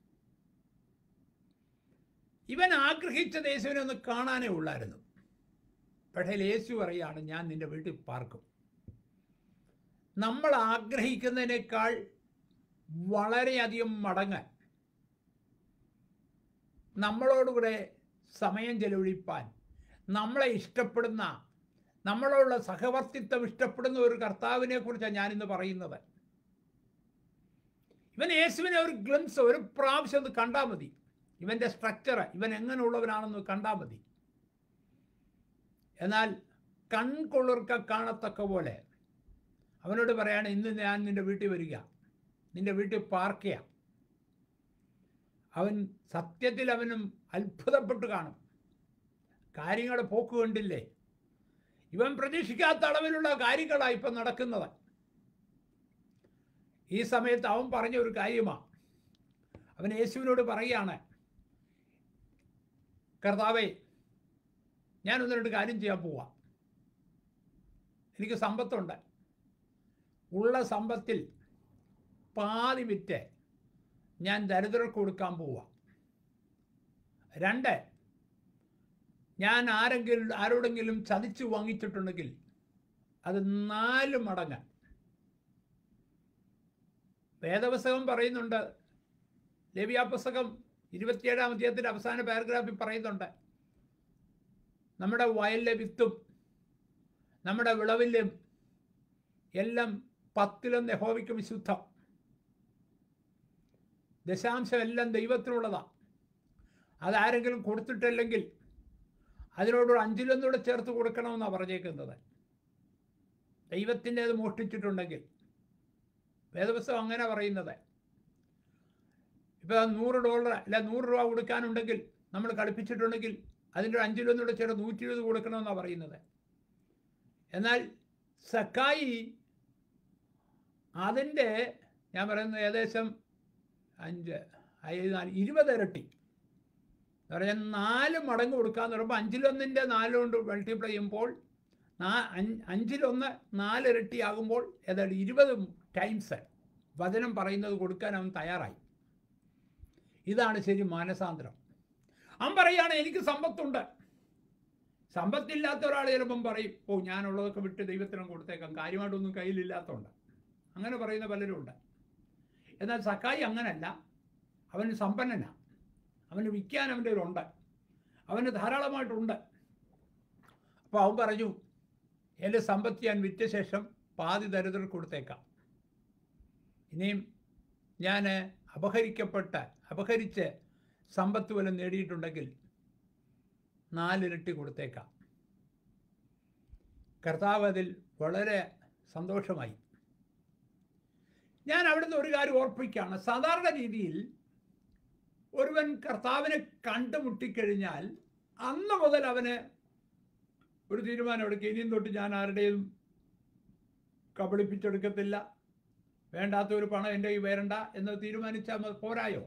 ഇവൻ ആഗ്രഹിച്ചത് യേശുവിനെ ഒന്ന് കാണാനേ ഉള്ളായിരുന്നു പക്ഷേ യേശു പറയാണ് ഞാൻ നിന്റെ വീട്ടിൽ പാർക്കും നമ്മൾ ആഗ്രഹിക്കുന്നതിനേക്കാൾ വളരെയധികം മടങ്ങ് നമ്മളോടുകൂടെ സമയം ചെലവഴിപ്പാൻ നമ്മളെ ഇഷ്ടപ്പെടുന്ന നമ്മളോടുള്ള സഹവർത്തിത്വം ഇഷ്ടപ്പെടുന്ന ഒരു കർത്താവിനെ കുറിച്ചാണ് ഞാനിന്ന് പറയുന്നത് ഇവൻ യേശുവിനെ ഒരു ഗ്ലിംസ് ഒരു പ്രാവശ്യം ഒന്ന് കണ്ടാൽ മതി ഇവൻ്റെ സ്ട്രക്ചർ ഇവൻ എങ്ങനെയുള്ളവനാണെന്ന് കണ്ടാൽ മതി എന്നാൽ കൺകൊളിർക്ക കാണത്തക്ക പോലെ അവനോട് പറയാണ് ഇന്ന് ഞാൻ നിൻ്റെ വീട്ടിൽ വരിക നിൻ്റെ വീട്ടിൽ പാർക്ക് ചെയ്യാം അവൻ സത്യത്തിൽ അവനും അത്ഭുതപ്പെട്ട് കാണും കാര്യങ്ങളുടെ പോക്ക് കണ്ടില്ലേ ഇവൻ പ്രതീക്ഷിക്കാത്ത അളവിലുള്ള കാര്യങ്ങളാണ് ഇപ്പം നടക്കുന്നത് ഈ സമയത്ത് അവൻ പറഞ്ഞ ഒരു കാര്യമാണ് അവൻ യേശുവിനോട് പറയുകയാണ് കർത്താവേ ഞാൻ ഒന്ന് രണ്ട് കാര്യം ചെയ്യാൻ പോവാം എനിക്ക് സമ്പത്തുണ്ട് ഉള്ള സമ്പത്തിൽ പാതി വിറ്റ് ഞാൻ ദരിദ്രർക്ക് കൊടുക്കാൻ പോവാം രണ്ട് ഞാൻ ആരെങ്കിലും ആരോടെങ്കിലും ചതിച്ച് വാങ്ങിച്ചിട്ടുണ്ടെങ്കിൽ അത് നാല് മടങ്ങ് വേദപുസ്തകം പറയുന്നുണ്ട് ലേവിയാ പുസ്തകം ഇരുപത്തിയേഴാം അധ്യായത്തിൻ്റെ അവസാന പാരഗ്രാഫിൽ പറയുന്നുണ്ട് നമ്മുടെ വയലിലെ വിത്തും നമ്മുടെ വിളവിലും എല്ലാം പത്തിലും യഹോവയ്ക്ക് വിശുദ്ധം ദശാംശം എല്ലാം ദൈവത്തിനുള്ളതാണ് അതാരെങ്കിലും കൊടുത്തിട്ടില്ലെങ്കിൽ അതിനോട് അഞ്ചിലൊന്നുകൂടെ ചേർത്ത് കൊടുക്കണമെന്നാണ് പറഞ്ഞേക്കുന്നത് ദൈവത്തിൻ്റേത് മോഷ്ടിച്ചിട്ടുണ്ടെങ്കിൽ വേദപുസ്തകം അങ്ങനെ പറയുന്നത് ഇപ്പോൾ നൂറ് ഡോളർ അല്ല നൂറ് രൂപ കൊടുക്കാനുണ്ടെങ്കിൽ നമ്മൾ കളിപ്പിച്ചിട്ടുണ്ടെങ്കിൽ അതിൻ്റെ ഒരു അഞ്ചിലൊന്നുകൂടെ ചേർത്ത് നൂറ്റി ഇരുപത് കൊടുക്കണമെന്നാണ് പറയുന്നത് എന്നാൽ സക്കായി അതിൻ്റെ ഞാൻ പറയുന്നത് ഏകദേശം അഞ്ച് അയ്യ നാല് ഇരുപത് ഇരട്ടി എന്ന് പറഞ്ഞാൽ നാല് മടങ്ങ് കൊടുക്കാന്ന് പറയുമ്പോൾ അഞ്ചിലൊന്നിൻ്റെ നാല് കൊണ്ട് മൾട്ടിപ്ലൈ ചെയ്യുമ്പോൾ നാ അഞ്ചിലൊന്ന് നാലിരട്ടി ആകുമ്പോൾ ഏതാണ്ട് ഇരുപത് ടൈംസ് വചനം പറയുന്നത് കൊടുക്കാൻ അവൻ തയ്യാറായി ഇതാണ് ശരി മാനസാന്തരം അവൻ പറയുകയാണ് എനിക്ക് സമ്പത്തുണ്ട് സമ്പത്തില്ലാത്ത ഒരാൾ ചിലപ്പം പറയും ഓ ഞാനുള്ളതൊക്കെ വിട്ട് ദൈവത്തിനും കൊടുത്തേക്കാം കാര്യമായിട്ടൊന്നും കയ്യിലില്ലാത്തതുണ്ട് അങ്ങനെ പറയുന്ന പലരും ഉണ്ട് എന്നാൽ സക്കായി അങ്ങനല്ല അവന് സമ്പന്നനാണ് അവന് വിൽക്കാൻ അവൻ്റെ ഉണ്ട് അവന് ധാരാളമായിട്ടുണ്ട് അപ്പോൾ അവൻ പറഞ്ഞു എൻ്റെ സമ്പത്ത് ഞാൻ വിറ്റ ശേഷം പാതി ദരിദ്രർ കൊടുത്തേക്കാം ഇനിയും ഞാൻ അപഹരിക്കപ്പെട്ട അപഹരിച്ച് സമ്പത്ത് വല്ലതും നേടിയിട്ടുണ്ടെങ്കിൽ നാലിരട്ടി കൊടുത്തേക്കാം കർത്താവ് അതിൽ വളരെ സന്തോഷമായി ഞാൻ അവിടുന്ന് ഒരു കാര്യം ഓർപ്പിക്കുകയാണ് സാധാരണ രീതിയിൽ ഒരുവൻ കർത്താവിനെ കണ്ടുമുട്ടിക്കഴിഞ്ഞാൽ അന്ന് മുതൽ അവന് ഒരു തീരുമാനം എടുക്കുക ഇനിയും തൊട്ട് ഞാൻ ആരുടെയും കബളിപ്പിച്ചെടുക്കത്തില്ല വേണ്ടാത്ത ഒരു പണം എൻ്റെ കയ്യിൽ വരണ്ട എന്ന് തീരുമാനിച്ചാൽ മതി പോരായോ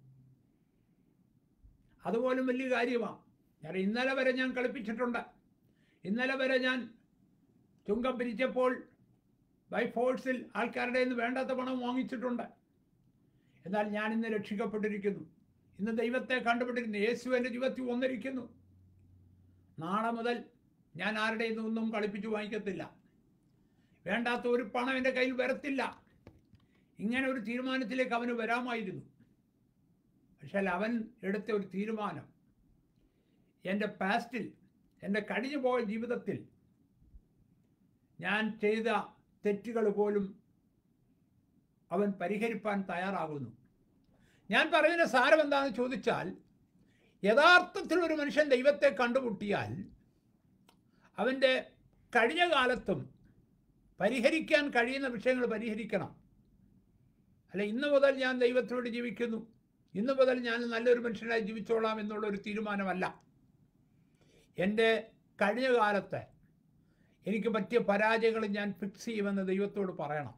അതുപോലും വലിയ കാര്യമാണ് ഞാൻ ഇന്നലെ വരെ ഞാൻ കളിപ്പിച്ചിട്ടുണ്ട് ഇന്നലെ വരെ ഞാൻ ചുങ്കം പിരിച്ചപ്പോൾ ബൈ ഫോഴ്സിൽ ആൾക്കാരുടെ നിന്ന് വേണ്ടാത്ത പണം വാങ്ങിച്ചിട്ടുണ്ട് എന്നാൽ ഞാൻ ഇന്ന് രക്ഷിക്കപ്പെട്ടിരിക്കുന്നു ഇന്ന് ദൈവത്തെ കണ്ടുപിട്ടിരിക്കുന്നു യേശു എൻ്റെ ജീവിതത്തിൽ വന്നിരിക്കുന്നു നാളെ മുതൽ ഞാൻ ആരുടെ ഒന്നും കളിപ്പിച്ച് വാങ്ങിക്കത്തില്ല വേണ്ടാത്ത ഒരു പണം എൻ്റെ കയ്യിൽ വരത്തില്ല ഇങ്ങനെ ഒരു തീരുമാനത്തിലേക്ക് അവന് വരാമായിരുന്നു പക്ഷേ അവൻ എടുത്ത ഒരു തീരുമാനം എൻ്റെ പാസ്റ്റിൽ എൻ്റെ കഴിഞ്ഞു പോയ ജീവിതത്തിൽ ഞാൻ ചെയ്ത തെറ്റുകൾ പോലും അവൻ പരിഹരിപ്പാൻ തയ്യാറാകുന്നു ഞാൻ പറയുന്ന സാരം എന്താണെന്ന് ചോദിച്ചാൽ യഥാർത്ഥത്തിൽ ഒരു മനുഷ്യൻ ദൈവത്തെ കണ്ടുമുട്ടിയാൽ അവൻ്റെ കഴിഞ്ഞ കാലത്തും പരിഹരിക്കാൻ കഴിയുന്ന വിഷയങ്ങൾ പരിഹരിക്കണം അല്ല ഇന്ന് മുതൽ ഞാൻ ദൈവത്തോട് ജീവിക്കുന്നു ഇന്ന് മുതൽ ഞാൻ നല്ലൊരു മനുഷ്യനായി ജീവിച്ചോളാം എന്നുള്ള ഒരു തീരുമാനമല്ല എൻ്റെ കഴിഞ്ഞ കാലത്തെ എനിക്ക് പറ്റിയ പരാജയങ്ങൾ ഞാൻ ഫിക്സ് ചെയ്യുമെന്ന് ദൈവത്തോട് പറയണം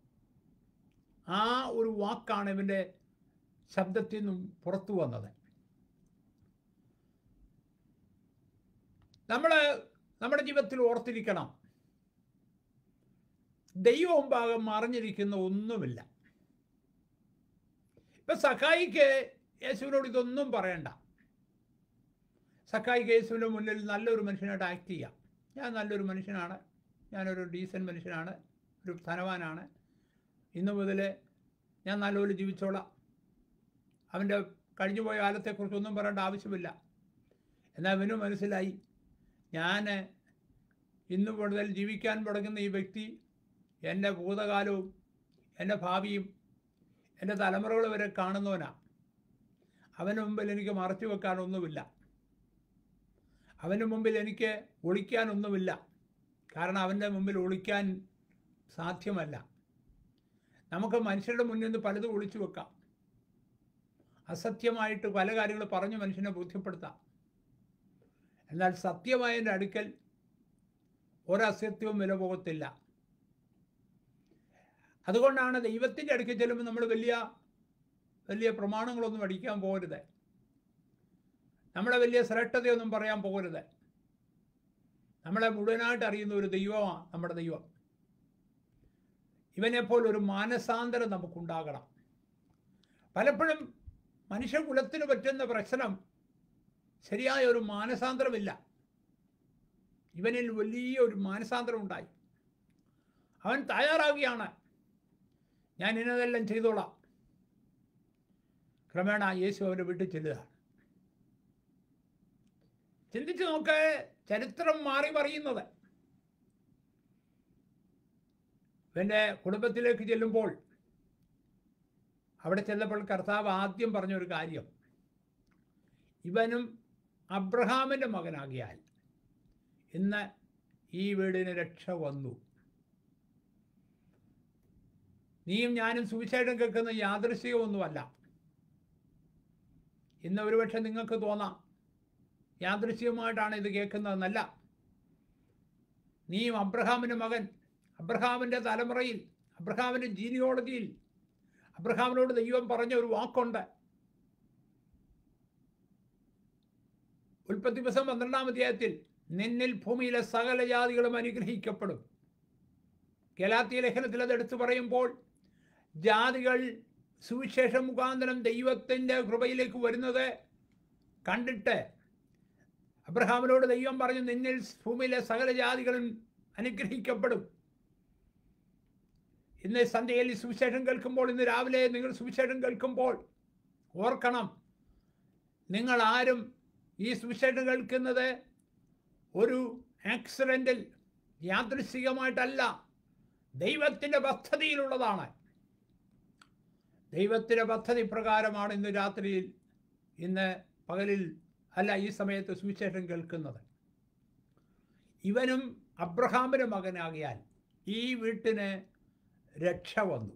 ആ ഒരു വാക്കാണ് ഇവൻ്റെ ശബ്ദത്തിൽ നിന്നും പുറത്തു വന്നത് നമ്മൾ നമ്മുടെ ജീവിതത്തിൽ ഓർത്തിരിക്കണം ദൈവം ഭാഗം മറിഞ്ഞിരിക്കുന്ന ഒന്നുമില്ല ഇപ്പൊ സഖായിക്ക് യേശുവിനോട് ഇതൊന്നും പറയണ്ട സഖായിക്ക് യേശുവിൻ്റെ മുന്നിൽ നല്ലൊരു മനുഷ്യനായിട്ട് ആക്ട് ചെയ്യാം ഞാൻ നല്ലൊരു മനുഷ്യനാണ് ഞാനൊരു ഡീസൻറ്റ് മനുഷ്യനാണ് ഒരു ധനവാനാണ് ഇന്നു മുതൽ ഞാൻ നല്ലപോലെ ജീവിച്ചോളാം അവൻ്റെ കഴിഞ്ഞുപോയ കാലത്തെക്കുറിച്ചൊന്നും പറയേണ്ട ആവശ്യമില്ല എന്നാൽ അവന് മനസ്സിലായി ഞാൻ ഇന്നു മുതൽ ജീവിക്കാൻ തുടങ്ങുന്ന ഈ വ്യക്തി എൻ്റെ ഭൂതകാലവും എൻ്റെ ഭാവിയും എൻ്റെ തലമുറകൾ വരെ കാണുന്നവനാ അവന് മുമ്പിൽ എനിക്ക് മറച്ചു വെക്കാനൊന്നുമില്ല അവന് മുമ്പിൽ എനിക്ക് ഒളിക്കാനൊന്നുമില്ല കാരണം അവൻ്റെ മുമ്പിൽ ഒളിക്കാൻ സാധ്യമല്ല നമുക്ക് മനുഷ്യരുടെ മുന്നിൽ നിന്ന് പലതും ഒളിച്ചു വെക്കാം അസത്യമായിട്ട് പല കാര്യങ്ങൾ പറഞ്ഞ് മനുഷ്യനെ ബോധ്യപ്പെടുത്താം എന്നാൽ സത്യമായതിൻ്റെ അടുക്കൽ ഒരസത്യവും വില പോകത്തില്ല അതുകൊണ്ടാണ് ദൈവത്തിൻ്റെ അടുക്കൽ ചെല്ലുമ്പോൾ നമ്മൾ വലിയ വലിയ പ്രമാണങ്ങളൊന്നും അടിക്കാൻ പോകരുത് നമ്മളെ വലിയ ശ്രേഷ്ഠതയൊന്നും പറയാൻ പോകരുത് നമ്മളെ മുഴുവനായിട്ട് അറിയുന്ന ഒരു ദൈവമാണ് നമ്മുടെ ദൈവം ഇവനെപ്പോലെ ഒരു മാനസാന്തരം നമുക്കുണ്ടാകണം പലപ്പോഴും മനുഷ്യകുലത്തിന് പറ്റുന്ന പ്രശ്നം ശരിയായ ഒരു മാനസാന്തരമില്ല ഇവനിൽ വലിയ ഒരു മാനസാന്തരം ഉണ്ടായി അവൻ തയ്യാറാകുകയാണ് ഞാൻ ഇന്നതെല്ലാം ചെയ്തോളാം ക്രമേണ യേശു അവൻ്റെ വീട്ടിൽ ചെല്ലുക ചിന്തിച്ചു നോക്ക് ചരിത്രം മാറി പറയുന്നത് ഇവൻ്റെ കുടുംബത്തിലേക്ക് ചെല്ലുമ്പോൾ അവിടെ ചെന്നപ്പോൾ കർത്താവ് ആദ്യം പറഞ്ഞൊരു കാര്യം ഇവനും അബ്രഹാമിൻ്റെ മകനാകിയാൽ ഇന്ന് ഈ വീടിന് രക്ഷ വന്നു നീയും ഞാനും സുവിശേഷം കേൾക്കുന്ന യാദൃശികമൊന്നുമല്ല ഇന്ന് ഒരുപക്ഷെ നിങ്ങൾക്ക് തോന്നാം യാദൃശ്യമായിട്ടാണ് ഇത് കേൾക്കുന്നതെന്നല്ല നീയും അബ്രഹാമിൻ്റെ മകൻ അബ്രഹാമിൻ്റെ തലമുറയിൽ അബ്രഹാമിൻ്റെ ജീനിയോളജിയിൽ അബ്രഹാമിനോട് ദൈവം പറഞ്ഞ ഒരു വാക്കുണ്ട് ഉൽപ്പത്തി ദിവസം പന്ത്രണ്ടാം അധ്യായത്തിൽ നിന്നിൽ ഭൂമിയിലെ സകല ജാതികളും അനുഗ്രഹിക്കപ്പെടും ഗലാത്തിയ ലേഖനത്തിൽ അത് എടുത്തു പറയുമ്പോൾ ജാതികൾ സുവിശേഷം മുഖാന്തരം ദൈവത്തിൻ്റെ കൃപയിലേക്ക് വരുന്നത് കണ്ടിട്ട് അബ്രഹാമിനോട് ദൈവം പറഞ്ഞു നിന്നിൽ ഭൂമിയിലെ സകല ജാതികളും അനുഗ്രഹിക്കപ്പെടും ഇന്ന് സന്ധ്യയിൽ ഈ സുവിശേഷം കേൾക്കുമ്പോൾ ഇന്ന് രാവിലെ നിങ്ങൾ സുവിശേഷം കേൾക്കുമ്പോൾ ഓർക്കണം നിങ്ങൾ ആരും ഈ സുവിശേഷം കേൾക്കുന്നത് ഒരു ആക്സിഡൻറ്റിൽ യാദൃശികമായിട്ടല്ല ദൈവത്തിൻ്റെ പദ്ധതിയിലുള്ളതാണ് ദൈവത്തിൻ്റെ പദ്ധതി പ്രകാരമാണ് ഇന്ന് രാത്രിയിൽ ഇന്ന് പകലിൽ അല്ല ഈ സമയത്ത് സുവിശേഷം കേൾക്കുന്നത് ഇവനും അബ്രഹാമിൻ്റെ മകനാകിയാൽ ഈ വീട്ടിന് രക്ഷ വന്നു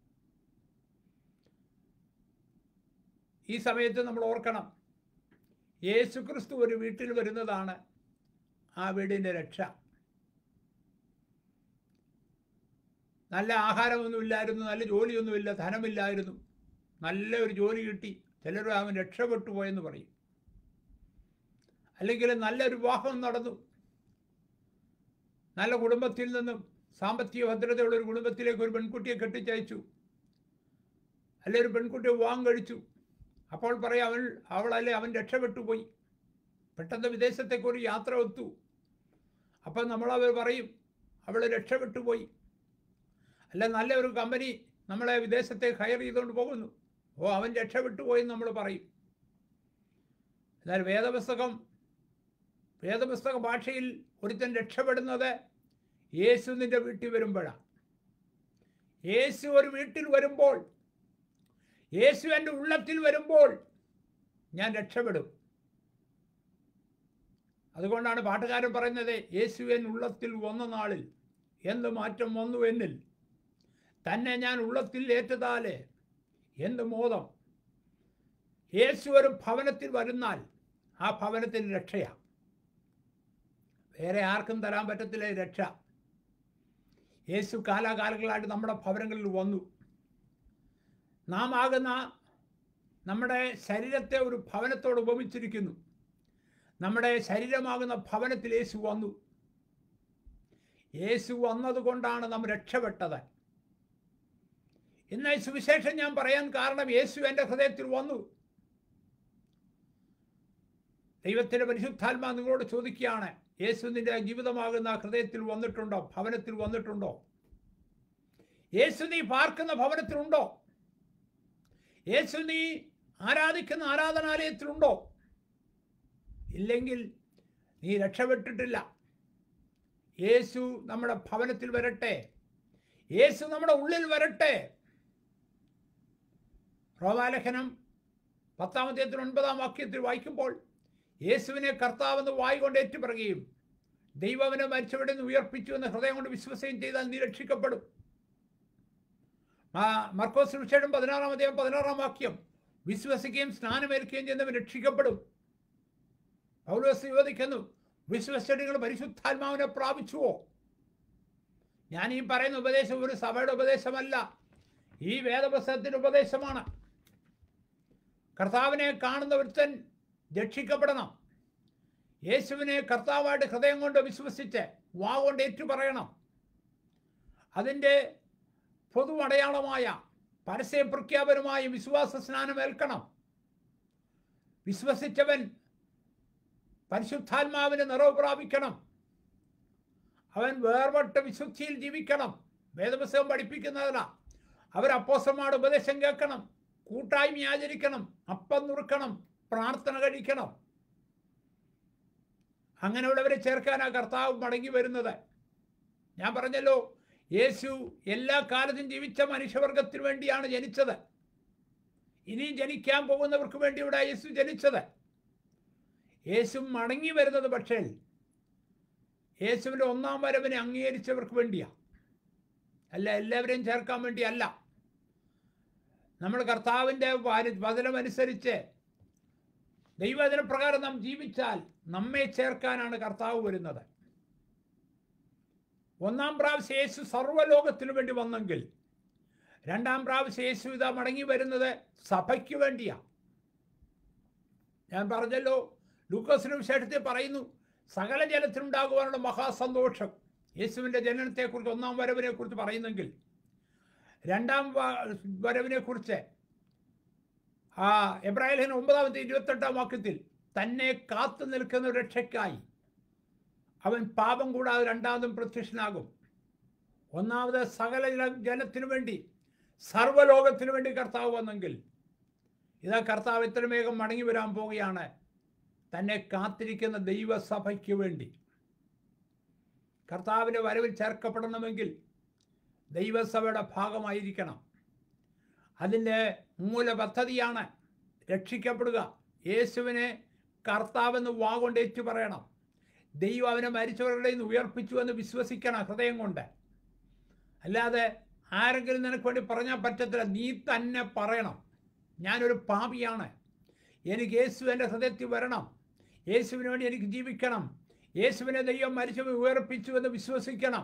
ഈ സമയത്ത് നമ്മൾ ഓർക്കണം യേശു ക്രിസ്തു ഒരു വീട്ടിൽ വരുന്നതാണ് ആ വീടിൻ്റെ രക്ഷ നല്ല ആഹാരമൊന്നുമില്ലായിരുന്നു നല്ല ജോലിയൊന്നുമില്ല ധനമില്ലായിരുന്നു നല്ല ഒരു ജോലി കിട്ടി ചിലർ അവൻ രക്ഷപ്പെട്ടു പോയെന്ന് പറയും അല്ലെങ്കിൽ നല്ലൊരു വിവാഹം നടന്നു നല്ല കുടുംബത്തിൽ നിന്നും സാമ്പത്തിക ഭദ്രതയുള്ള ഒരു കുടുംബത്തിലേക്ക് ഒരു പെൺകുട്ടിയെ കെട്ടിച്ചയച്ചു അല്ലെ ഒരു പെൺകുട്ടിയെ വിവാഹം കഴിച്ചു അപ്പോൾ പറയാം അവൾ അവളല്ലേ അവൻ രക്ഷപ്പെട്ടു പോയി പെട്ടെന്ന് വിദേശത്തേക്ക് ഒരു യാത്ര ഒത്തു അപ്പം നമ്മളവർ പറയും അവൾ രക്ഷപ്പെട്ടു പോയി അല്ല നല്ല ഒരു കമ്പനി നമ്മളെ വിദേശത്തേക്ക് ഹയർ ചെയ്തുകൊണ്ട് പോകുന്നു ഓ അവൻ രക്ഷപ്പെട്ടു പോയെന്ന് നമ്മൾ പറയും എന്നാൽ വേദപുസ്തകം വേദപുസ്തക ഭാഷയിൽ ഒരുത്തൻ രക്ഷപ്പെടുന്നത് യേശു നിന്റെ വീട്ടിൽ വരുമ്പോഴാണ് യേശു ഒരു വീട്ടിൽ വരുമ്പോൾ യേശു എൻ്റെ ഉള്ളത്തിൽ വരുമ്പോൾ ഞാൻ രക്ഷപ്പെടും അതുകൊണ്ടാണ് പാട്ടുകാരൻ പറയുന്നത് യേശു എൻ ഉള്ളത്തിൽ വന്ന നാളിൽ എന്ത് മാറ്റം വന്നു എന്നിൽ തന്നെ ഞാൻ ഉള്ളത്തിൽ ഏറ്റതാലേ എന്ത് മോദം യേശു ഒരു ഭവനത്തിൽ വരുന്നാൽ ആ ഭവനത്തിൽ രക്ഷയാണ് വേറെ ആർക്കും തരാൻ പറ്റത്തില്ല ഈ രക്ഷ യേശു കാലാകാലങ്ങളായിട്ട് നമ്മുടെ ഭവനങ്ങളിൽ വന്നു നാം ആകുന്ന നമ്മുടെ ശരീരത്തെ ഒരു ഭവനത്തോട് ഉപമിച്ചിരിക്കുന്നു നമ്മുടെ ശരീരമാകുന്ന ഭവനത്തിൽ യേശു വന്നു യേശു വന്നതുകൊണ്ടാണ് നാം രക്ഷപ്പെട്ടത് ഇന്ന് ഈ സുവിശേഷം ഞാൻ പറയാൻ കാരണം യേശു എൻ്റെ ഹൃദയത്തിൽ വന്നു ദൈവത്തിൻ്റെ പരിശുദ്ധാത്മാ നിങ്ങളോട് ചോദിക്കുകയാണ് യേശു നിന്റെ ജീവിതമാകുന്ന ഹൃദയത്തിൽ വന്നിട്ടുണ്ടോ ഭവനത്തിൽ വന്നിട്ടുണ്ടോ യേശു നീ പാർക്കുന്ന ഭവനത്തിലുണ്ടോ യേശു നീ ആരാധിക്കുന്ന ആരാധനാലയത്തിലുണ്ടോ ഇല്ലെങ്കിൽ നീ രക്ഷപ്പെട്ടിട്ടില്ല യേശു നമ്മുടെ ഭവനത്തിൽ വരട്ടെ യേശു നമ്മുടെ ഉള്ളിൽ വരട്ടെ റോമാലേഖനം പത്താമത്തേത്തിന് ഒൻപതാം വാക്യത്തിൽ വായിക്കുമ്പോൾ യേശുവിനെ കർത്താവെന്ന് വായി കൊണ്ട് ഏറ്റുപറയുകയും ദൈവം അവനെ മരിച്ചവിടെ നിന്ന് ഉയർപ്പിച്ചു എന്ന് ഹൃദയം കൊണ്ട് വിശ്വസിക്കുകയും ചെയ്താൽ നീ രക്ഷിക്കപ്പെടും ആ മർക്കോസ് വിഷയം പതിനാറാം അധ്യായം പതിനാറാം വാക്യം വിശ്വസിക്കുകയും സ്നാനമേൽക്കുകയും ചെയ്യുന്നവൻ രക്ഷിക്കപ്പെടും പൗലോസ് ചോദിക്കുന്നു വിശ്വസിച്ചിട്ട് നിങ്ങൾ പരിശുദ്ധാത്മാവിനെ പ്രാപിച്ചുവോ ഞാൻ ഈ പറയുന്ന ഉപദേശം ഒരു സഭയുടെ ഉപദേശമല്ല ഈ വേദപുസ്തകത്തിൻ്റെ ഉപദേശമാണ് കർത്താവിനെ കാണുന്ന ഒരുത്തൻ രക്ഷിക്കപ്പെടണം യേശുവിനെ കർത്താവായിട്ട് ഹൃദയം കൊണ്ട് വിശ്വസിച്ച് വാ കൊണ്ട് ഏറ്റു പറയണം അതിൻ്റെ പൊതുവടയാളമായ പരസ്യ പ്രഖ്യാപനമായ വിശ്വാസ സ്നാനം ഏൽക്കണം വിശ്വസിച്ചവൻ പരിശുദ്ധാത്മാവിന് നിറവ് പ്രാപിക്കണം അവൻ വേർപെട്ട വിശുദ്ധിയിൽ ജീവിക്കണം വേദപുസ്തകം പഠിപ്പിക്കുന്നതല്ല അവർ അപ്പോസന്മാരുടെ ഉപദേശം കേൾക്കണം കൂട്ടായ്മ ആചരിക്കണം അപ്പം നുറുക്കണം പ്രാർത്ഥന കഴിക്കണം അങ്ങനെയുള്ളവരെ ചേർക്കാനാ കർത്താവ് മടങ്ങി വരുന്നത് ഞാൻ പറഞ്ഞല്ലോ യേശു എല്ലാ കാലത്തും ജീവിച്ച മനുഷ്യവർഗത്തിന് വേണ്ടിയാണ് ജനിച്ചത് ഇനിയും ജനിക്കാൻ പോകുന്നവർക്ക് വേണ്ടി ഇവിടെ യേശു ജനിച്ചത് യേശു മടങ്ങി വരുന്നത് പക്ഷേ യേശുവിൻ്റെ ഒന്നാം വരവിനെ അംഗീകരിച്ചവർക്ക് വേണ്ടിയാ അല്ല എല്ലാവരെയും ചേർക്കാൻ വേണ്ടിയല്ല നമ്മൾ കർത്താവിൻ്റെ വചനമനുസരിച്ച് ദൈവവചന പ്രകാരം നാം ജീവിച്ചാൽ നമ്മെ ചേർക്കാനാണ് കർത്താവ് വരുന്നത് ഒന്നാം പ്രാവശ്യം യേശു സർവ്വലോകത്തിനു വേണ്ടി വന്നെങ്കിൽ രണ്ടാം പ്രാവശ്യം യേശു ഇതാ മടങ്ങി വരുന്നത് സഭയ്ക്ക് വേണ്ടിയാ ഞാൻ പറഞ്ഞല്ലോ ലൂക്കോസിന് വിശേഷത്തിൽ പറയുന്നു സകല ജലത്തിനുണ്ടാകുവാനുള്ള മഹാസന്തോഷം യേശുവിൻ്റെ ജനനത്തെക്കുറിച്ച് ഒന്നാം വരവിനെ കുറിച്ച് പറയുന്നെങ്കിൽ രണ്ടാം വരവിനെ കുറിച്ച് ആ എബ്രാഹിലിന് ഒമ്പതാമത്തെ ഇരുപത്തെട്ടാം വാക്യത്തിൽ തന്നെ കാത്തു നിൽക്കുന്ന രക്ഷയ്ക്കായി അവൻ പാപം കൂടാതെ രണ്ടാമതും പ്രത്യക്ഷനാകും ഒന്നാമത് സകല ജല ജനത്തിനു വേണ്ടി സർവ്വലോകത്തിനു വേണ്ടി കർത്താവ് വന്നെങ്കിൽ ഇതാ കർത്താവ് ഇത്ര വേഗം മടങ്ങി വരാൻ പോവുകയാണ് തന്നെ കാത്തിരിക്കുന്ന ദൈവസഭയ്ക്ക് വേണ്ടി കർത്താവിൻ്റെ വരവിൽ ചേർക്കപ്പെടണമെങ്കിൽ ദൈവസഭയുടെ ഭാഗമായിരിക്കണം അതിൻ്റെ മൂലപദ്ധതിയാണ് രക്ഷിക്കപ്പെടുക യേശുവിനെ കർത്താവെന്ന് വാഗൊണ്ട് ഏറ്റു പറയണം ദൈവം അവനെ മരിച്ചവരുടെ നിന്ന് ഉയർപ്പിച്ചു എന്ന് വിശ്വസിക്കണം ഹൃദയം കൊണ്ട് അല്ലാതെ ആരെങ്കിലും നിനക്ക് വേണ്ടി പറഞ്ഞാൽ പറ്റത്തില്ല നീ തന്നെ പറയണം ഞാനൊരു പാപിയാണ് എനിക്ക് യേശു എൻ്റെ ഹൃദയത്തിൽ വരണം യേശുവിന് വേണ്ടി എനിക്ക് ജീവിക്കണം യേശുവിനെ ദൈവം മരിച്ചവൻ ഉയർപ്പിച്ചു എന്ന് വിശ്വസിക്കണം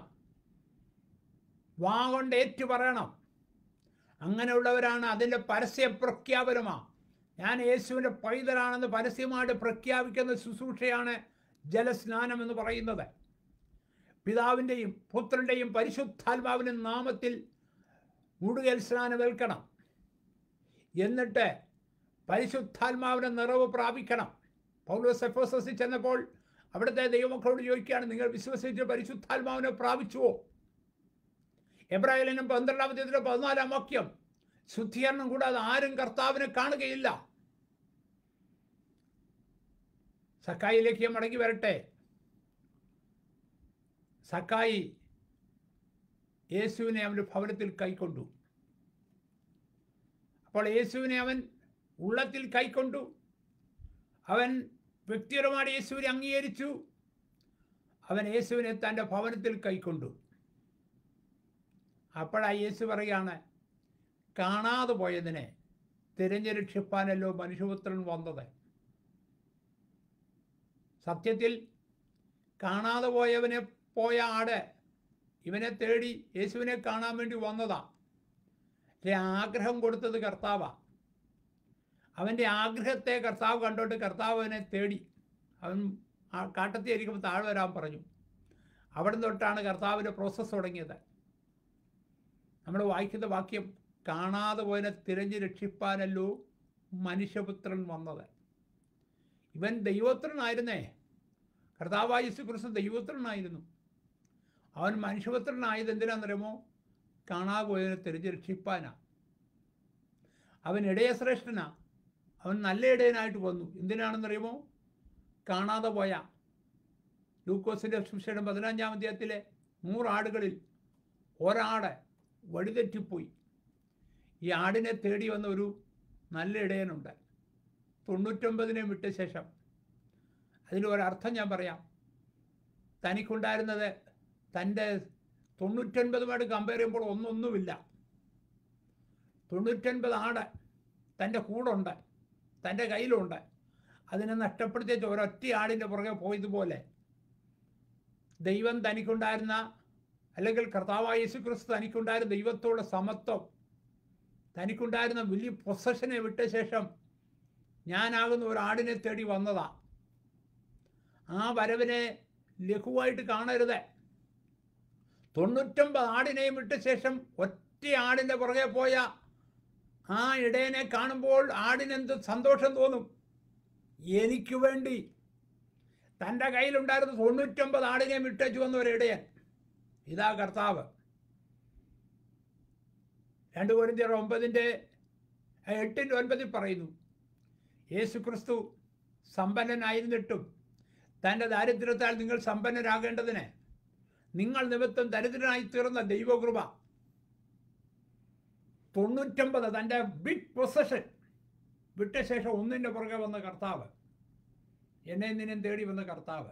വാ കൊണ്ട് ഏറ്റു പറയണം അങ്ങനെയുള്ളവരാണ് അതിൻ്റെ പരസ്യ പ്രഖ്യാപനമാണ് ഞാൻ യേശുവിൻ്റെ പൈതലാണെന്ന് പരസ്യമായിട്ട് പ്രഖ്യാപിക്കുന്ന ശുശ്രൂഷയാണ് ജലസ്നാനം എന്ന് പറയുന്നത് പിതാവിൻ്റെയും പുത്രൻ്റെയും പരിശുദ്ധാത്മാവിൻ്റെ നാമത്തിൽ മുടുകൽ സ്നാനം ഏൽക്കണം എന്നിട്ട് പരിശുദ്ധാത്മാവിൻ്റെ നിറവ് പ്രാപിക്കണം പൗലോസ് എഫോസസിൽ ചെന്നപ്പോൾ അവിടുത്തെ ദൈവമക്കളോട് ചോദിക്കുകയാണ് നിങ്ങൾ വിശ്വസിച്ച് പരിശുദ്ധാത്മാവിനെ പ്രാപിച്ചുവോ എബ്രാഹിലിനും പന്ത്രണ്ടാമത്തെ പതിനാലാം വാക്യം ശുദ്ധീകരണം കൂടാതെ ആരും കർത്താവിനെ കാണുകയില്ല സക്കായിലേക്ക് മടങ്ങി വരട്ടെ സക്കായി യേശുവിനെ അവൻ്റെ ഭവനത്തിൽ കൈക്കൊണ്ടു അപ്പോൾ യേശുവിനെ അവൻ ഉള്ളത്തിൽ കൈക്കൊണ്ടു അവൻ വ്യക്തിപരമായി യേശുവിനെ അംഗീകരിച്ചു അവൻ യേശുവിനെ തൻ്റെ ഭവനത്തിൽ കൈക്കൊണ്ടു അപ്പോഴാ യേശു പറയുകയാണ് കാണാതെ പോയതിനെ തിരഞ്ഞു രക്ഷിപ്പാനല്ലോ മനുഷ്യപുത്രൻ വന്നത് സത്യത്തിൽ കാണാതെ പോയവനെ പോയ ആട് ഇവനെ തേടി യേശുവിനെ കാണാൻ വേണ്ടി വന്നതാ പക്ഷേ ആഗ്രഹം കൊടുത്തത് കർത്താവാ അവൻ്റെ ആഗ്രഹത്തെ കർത്താവ് കണ്ടോട്ട് കർത്താവ് അവനെ തേടി അവൻ ആ കാട്ടത്തി ഇരിക്കുമ്പോൾ താഴെ വരാൻ പറഞ്ഞു അവിടെ തൊട്ടാണ് കർത്താവിൻ്റെ പ്രോസസ്സ് തുടങ്ങിയത് നമ്മൾ വായിക്കുന്ന വാക്യം കാണാതെ പോയതിനെ തിരഞ്ഞു രക്ഷിപ്പാനല്ലോ മനുഷ്യപുത്രൻ വന്നത് ഇവൻ ദൈവപുത്രനായിരുന്നേ കർത്താവായ യേശു ക്രിസ്തു ദൈവപുത്രനായിരുന്നു അവൻ മനുഷ്യപുത്രനായത് എന്തിനാണെന്നറിയുമോ കാണാതെ പോയതിനെ തിരഞ്ഞു രക്ഷിപ്പാനാ അവൻ ഇടയശ്രേഷ്ഠനാ അവൻ നല്ല ഇടയനായിട്ട് വന്നു എന്തിനാണെന്നറിയുമോ കാണാതെ പോയ ലൂക്കോസിൻ്റെ സുശേഷം പതിനഞ്ചാം അധ്യായത്തിലെ നൂറാടുകളിൽ ഒരാട് വഴിതെറ്റിപ്പോയി ഈ ആടിനെ തേടി വന്ന ഒരു നല്ല ഇടയനുണ്ട് തൊണ്ണൂറ്റൊമ്പതിനെ വിട്ട ശേഷം അതിന് ഒരർത്ഥം ഞാൻ പറയാം തനിക്കുണ്ടായിരുന്നത് തൻ്റെ തൊണ്ണൂറ്റൊൻപതുമായിട്ട് കമ്പയർ ചെയ്യുമ്പോൾ ഒന്നൊന്നുമില്ല തൊണ്ണൂറ്റൊൻപത് ആട് തൻ്റെ കൂടുണ്ട് തൻ്റെ കയ്യിലുണ്ട് അതിനെ നഷ്ടപ്പെടുത്തിയ ഒരൊറ്റ ആടിൻ്റെ പുറകെ പോയതുപോലെ ദൈവം തനിക്കുണ്ടായിരുന്ന അല്ലെങ്കിൽ കർത്താവായ യേശു ക്രിസ്തു തനിക്കുണ്ടായിരുന്ന ദൈവത്തോട് സമത്വം തനിക്കുണ്ടായിരുന്ന വലിയ പൊസഷനെ വിട്ട ശേഷം ഞാനാകുന്ന ഒരു ആടിനെ തേടി വന്നതാ ആ വരവിനെ ലഘുവായിട്ട് കാണരുത് തൊണ്ണൂറ്റൊമ്പത് ആടിനെയും വിട്ട ശേഷം ഒറ്റ ആടിൻ്റെ പുറകെ പോയ ആ ഇടയനെ കാണുമ്പോൾ ആടിനെന്ത് സന്തോഷം തോന്നും എനിക്ക് വേണ്ടി തൻ്റെ കയ്യിലുണ്ടായിരുന്ന തൊണ്ണൂറ്റൊമ്പത് ആടിനെ വിട്ടേച്ചു വന്ന ഒരു ഇടയൻ ഇതാ കർത്താവ് രണ്ട് കോരിന്ത്യർ ഒമ്പതിൻ്റെ എട്ടിൻ്റെ ഒൻപതിൽ പറയുന്നു യേശു ക്രിസ്തു സമ്പന്നനായിരുന്നിട്ടും തൻ്റെ ദാരിദ്ര്യത്താൽ നിങ്ങൾ സമ്പന്നരാകേണ്ടതിന് നിങ്ങൾ നിമിത്തം ദരിദ്രനായി തീർന്ന ദൈവകൃപ തൊണ്ണൂറ്റൊമ്പത് തൻ്റെ ബിഗ് പൊസഷൻ വിട്ട ശേഷം ഒന്നിൻ്റെ പുറകെ വന്ന കർത്താവ് എന്നെ നിന്നെ തേടി വന്ന കർത്താവ്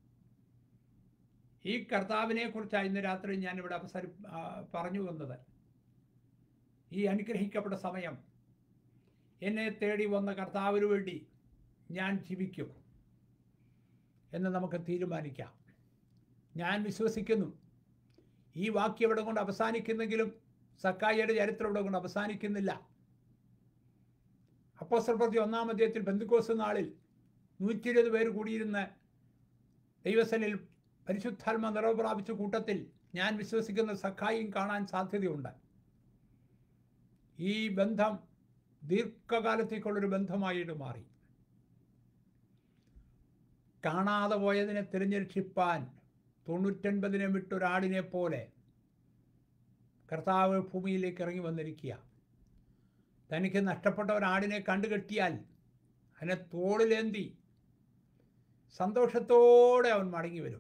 ഈ കർത്താവിനെ കുറിച്ചാണ് ഇന്ന് രാത്രി ഞാനിവിടെ അവസരം ആ, പറഞ്ഞു വന്നത് ഈ അനുഗ്രഹിക്കപ്പെട്ട സമയം എന്നെ തേടി വന്ന കർത്താവിന് വേണ്ടി ഞാൻ ജീവിക്കും എന്ന് നമുക്ക് തീരുമാനിക്കാം ഞാൻ വിശ്വസിക്കുന്നു ഈ വാക്യം ഇവിടെ കൊണ്ട് അവസാനിക്കുന്നെങ്കിലും സക്കായിയുടെ ചരിത്രം ഇവിടെ കൊണ്ട് അവസാനിക്കുന്നില്ല അപ്പോസ്റ്റൽ പ്രതി ഒന്നാം അധ്യായത്തിൽ ബന്ധുക്കോസ് നാളിൽ നൂറ്റി ഇരുപത് പേര് കൂടിയിരുന്ന ദൈവസനിൽ പരിശുദ്ധാത്മ നിറവ് പ്രാപിച്ച കൂട്ടത്തിൽ ഞാൻ വിശ്വസിക്കുന്ന സഖായും കാണാൻ സാധ്യതയുണ്ട് ഈ ബന്ധം ദീർഘകാലത്തേക്കുള്ളൊരു ബന്ധമായിട്ട് മാറി കാണാതെ പോയതിനെ തിരഞ്ഞെടുപ്പാൻ തൊണ്ണൂറ്റൊൻപതിനെ വിട്ടൊരാടിനെ പോലെ കർത്താവ് ഭൂമിയിലേക്ക് ഇറങ്ങി വന്നിരിക്കുക തനിക്ക് നഷ്ടപ്പെട്ട ഒരാടിനെ കണ്ടുകെട്ടിയാൽ അതിനെ തോളിലേന്തി സന്തോഷത്തോടെ അവൻ മടങ്ങി വരും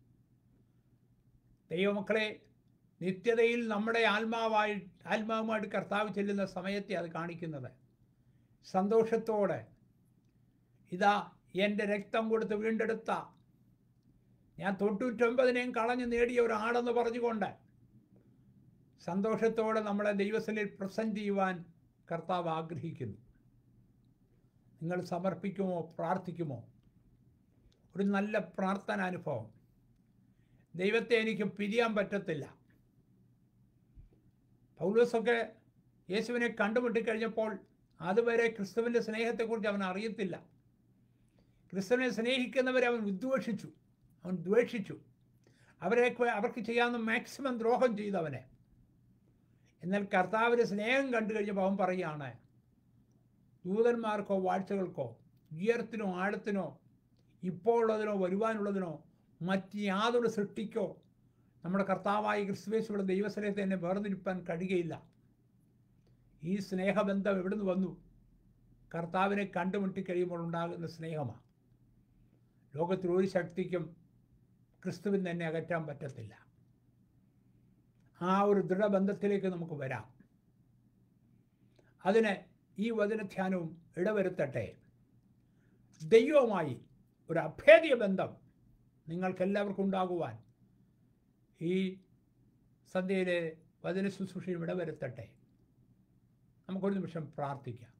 ദൈവമക്കളെ നിത്യതയിൽ നമ്മുടെ ആത്മാവായി ആത്മാവുമായിട്ട് കർത്താവ് ചെല്ലുന്ന സമയത്തെ അത് കാണിക്കുന്നത് സന്തോഷത്തോടെ ഇതാ എൻ്റെ രക്തം കൊടുത്ത് വീണ്ടെടുത്ത ഞാൻ തൊണ്ണൂറ്റൊമ്പതിനെയും കളഞ്ഞു നേടിയ ഒരു ആടെന്ന് പറഞ്ഞുകൊണ്ട് സന്തോഷത്തോടെ നമ്മളെ ദൈവസനിൽ പ്രസൻറ്റ് ചെയ്യുവാൻ കർത്താവ് ആഗ്രഹിക്കുന്നു നിങ്ങൾ സമർപ്പിക്കുമോ പ്രാർത്ഥിക്കുമോ ഒരു നല്ല പ്രാർത്ഥനാനുഭവം ദൈവത്തെ എനിക്ക് പിരിയാൻ പറ്റത്തില്ല പൗലോസൊക്കെ യേശുവിനെ കണ്ടുമുട്ടിക്കഴിഞ്ഞപ്പോൾ അതുവരെ ക്രിസ്തുവിൻ്റെ സ്നേഹത്തെക്കുറിച്ച് അവൻ അറിയത്തില്ല ക്രിസ്തുവിനെ സ്നേഹിക്കുന്നവരെ അവൻ ഉദ്വേഷിച്ചു അവൻ ദ്വേഷിച്ചു അവരെ അവർക്ക് ചെയ്യാവുന്ന മാക്സിമം ദ്രോഹം ചെയ്തവനെ എന്നാൽ കർത്താവിൻ്റെ സ്നേഹം കണ്ടു കഴിഞ്ഞപ്പോൾ അവൻ പറയുകയാണ് ദൂതന്മാർക്കോ വാഴ്ചകൾക്കോ ഉയരത്തിനോ ആഴത്തിനോ ഇപ്പോൾ ഉള്ളതിനോ വരുവാനുള്ളതിനോ മറ്റ് യാതൊരു സൃഷ്ടിക്കോ നമ്മുടെ കർത്താവായ ക്രിസ്തുവേശുവിടെ ദൈവസ്നേഹത്തെ എന്നെ വേർതിരിപ്പാൻ കഴിയുകയില്ല ഈ സ്നേഹബന്ധം എവിടുന്ന് വന്നു കർത്താവിനെ കണ്ടുമുട്ടിക്കഴിയുമ്പോൾ ഉണ്ടാകുന്ന സ്നേഹമാണ് ലോകത്തിൽ ഒരു ശക്തിക്കും ക്രിസ്തുവിൽ തന്നെ അകറ്റാൻ പറ്റത്തില്ല ആ ഒരു ദൃഢബന്ധത്തിലേക്ക് നമുക്ക് വരാം അതിന് ഈ വചനധ്യാനവും ഇടവരുത്തട്ടെ ദൈവവുമായി ഒരു അഭേദ്യ ബന്ധം നിങ്ങൾക്കെല്ലാവർക്കും ഉണ്ടാകുവാൻ ഈ സന്ധ്യയിലെ വചന ശുശ്രൂഷയും ഇടവരുത്തട്ടെ നമുക്കൊരു നിമിഷം പ്രാർത്ഥിക്കാം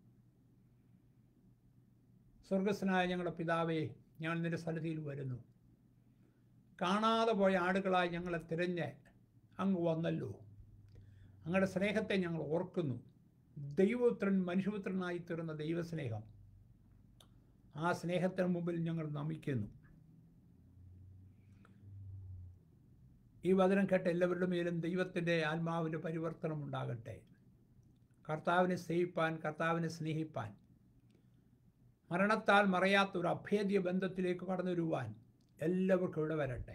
സ്വർഗസ്നായ ഞങ്ങളുടെ പിതാവേ ഞങ്ങൾ നിന്റെ സന്നിധിയിൽ വരുന്നു കാണാതെ പോയ ആടുകളായി ഞങ്ങളെ തിരഞ്ഞ് അങ്ങ് വന്നല്ലോ അങ്ങയുടെ സ്നേഹത്തെ ഞങ്ങൾ ഓർക്കുന്നു ദൈവപുത്രൻ മനുഷ്യപുത്രനായി തീർന്ന ദൈവസ്നേഹം ആ സ്നേഹത്തിന് മുമ്പിൽ ഞങ്ങൾ നമിക്കുന്നു ഈ വചനം കേട്ട എല്ലാവരുടെ മേലും ദൈവത്തിൻ്റെ ആത്മാവിൻ്റെ പരിവർത്തനം ഉണ്ടാകട്ടെ കർത്താവിനെ സ്നേഹിപ്പാൻ കർത്താവിനെ സ്നേഹിപ്പാൻ മരണത്താൽ മറയാത്ത ഒരു അഭേദ്യ ബന്ധത്തിലേക്ക് കടന്നു വരുവാൻ എല്ലാവർക്കും ഇവിടെ വരട്ടെ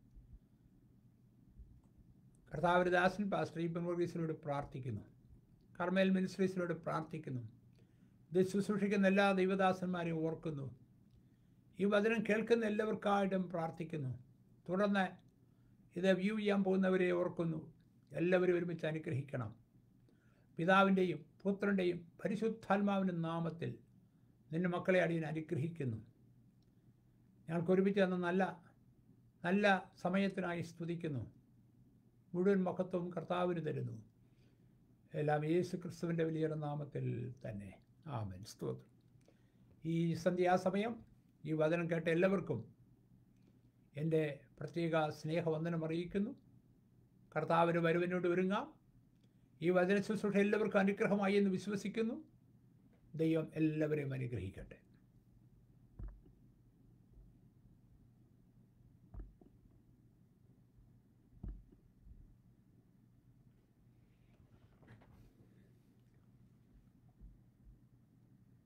കർത്താവിൻ്റെ ദാസൻ പാസ്റ്റർ ഈപ്പൻ വർഗീസിനോട് പ്രാർത്ഥിക്കുന്നു കർമ്മേൽ മിനിസ്ട്രീസിനോട് പ്രാർത്ഥിക്കുന്നു ഇത് ശുശ്രൂഷിക്കുന്ന എല്ലാ ദൈവദാസന്മാരെയും ഓർക്കുന്നു ഈ വചനം കേൾക്കുന്ന എല്ലാവർക്കായിട്ടും പ്രാർത്ഥിക്കുന്നു തുടർന്ന് ഇത് വ്യൂ ചെയ്യാൻ പോകുന്നവരെ ഓർക്കുന്നു എല്ലാവരും ഒരുമിച്ച് അനുഗ്രഹിക്കണം പിതാവിൻ്റെയും പുത്രൻ്റെയും പരിശുദ്ധാത്മാവിൻ്റെ നാമത്തിൽ നിന്റെ മക്കളെ അടിയൻ അനുഗ്രഹിക്കുന്നു ഞങ്ങൾക്ക് ഒരുമിച്ച് തന്ന നല്ല നല്ല സമയത്തിനായി സ്തുതിക്കുന്നു മുഴുവൻ മഹത്വവും കർത്താവിന് തരുന്നു എല്ലാം യേശു ക്രിസ്തുവിൻ്റെ വലിയ നാമത്തിൽ തന്നെ ആമൻ സ്തോത്രം ഈ സന്ധ്യാസമയം ഈ വചനം കേട്ട എല്ലാവർക്കും എൻ്റെ പ്രത്യേക സ്നേഹവന്ദനം അറിയിക്കുന്നു കർത്താവിന് വരുവിനോട് ഒരുങ്ങാം ഈ വചന ശുശ്രൂഷ എല്ലാവർക്കും അനുഗ്രഹമായി എന്ന് വിശ്വസിക്കുന്നു ദൈവം എല്ലാവരെയും അനുഗ്രഹിക്കട്ടെ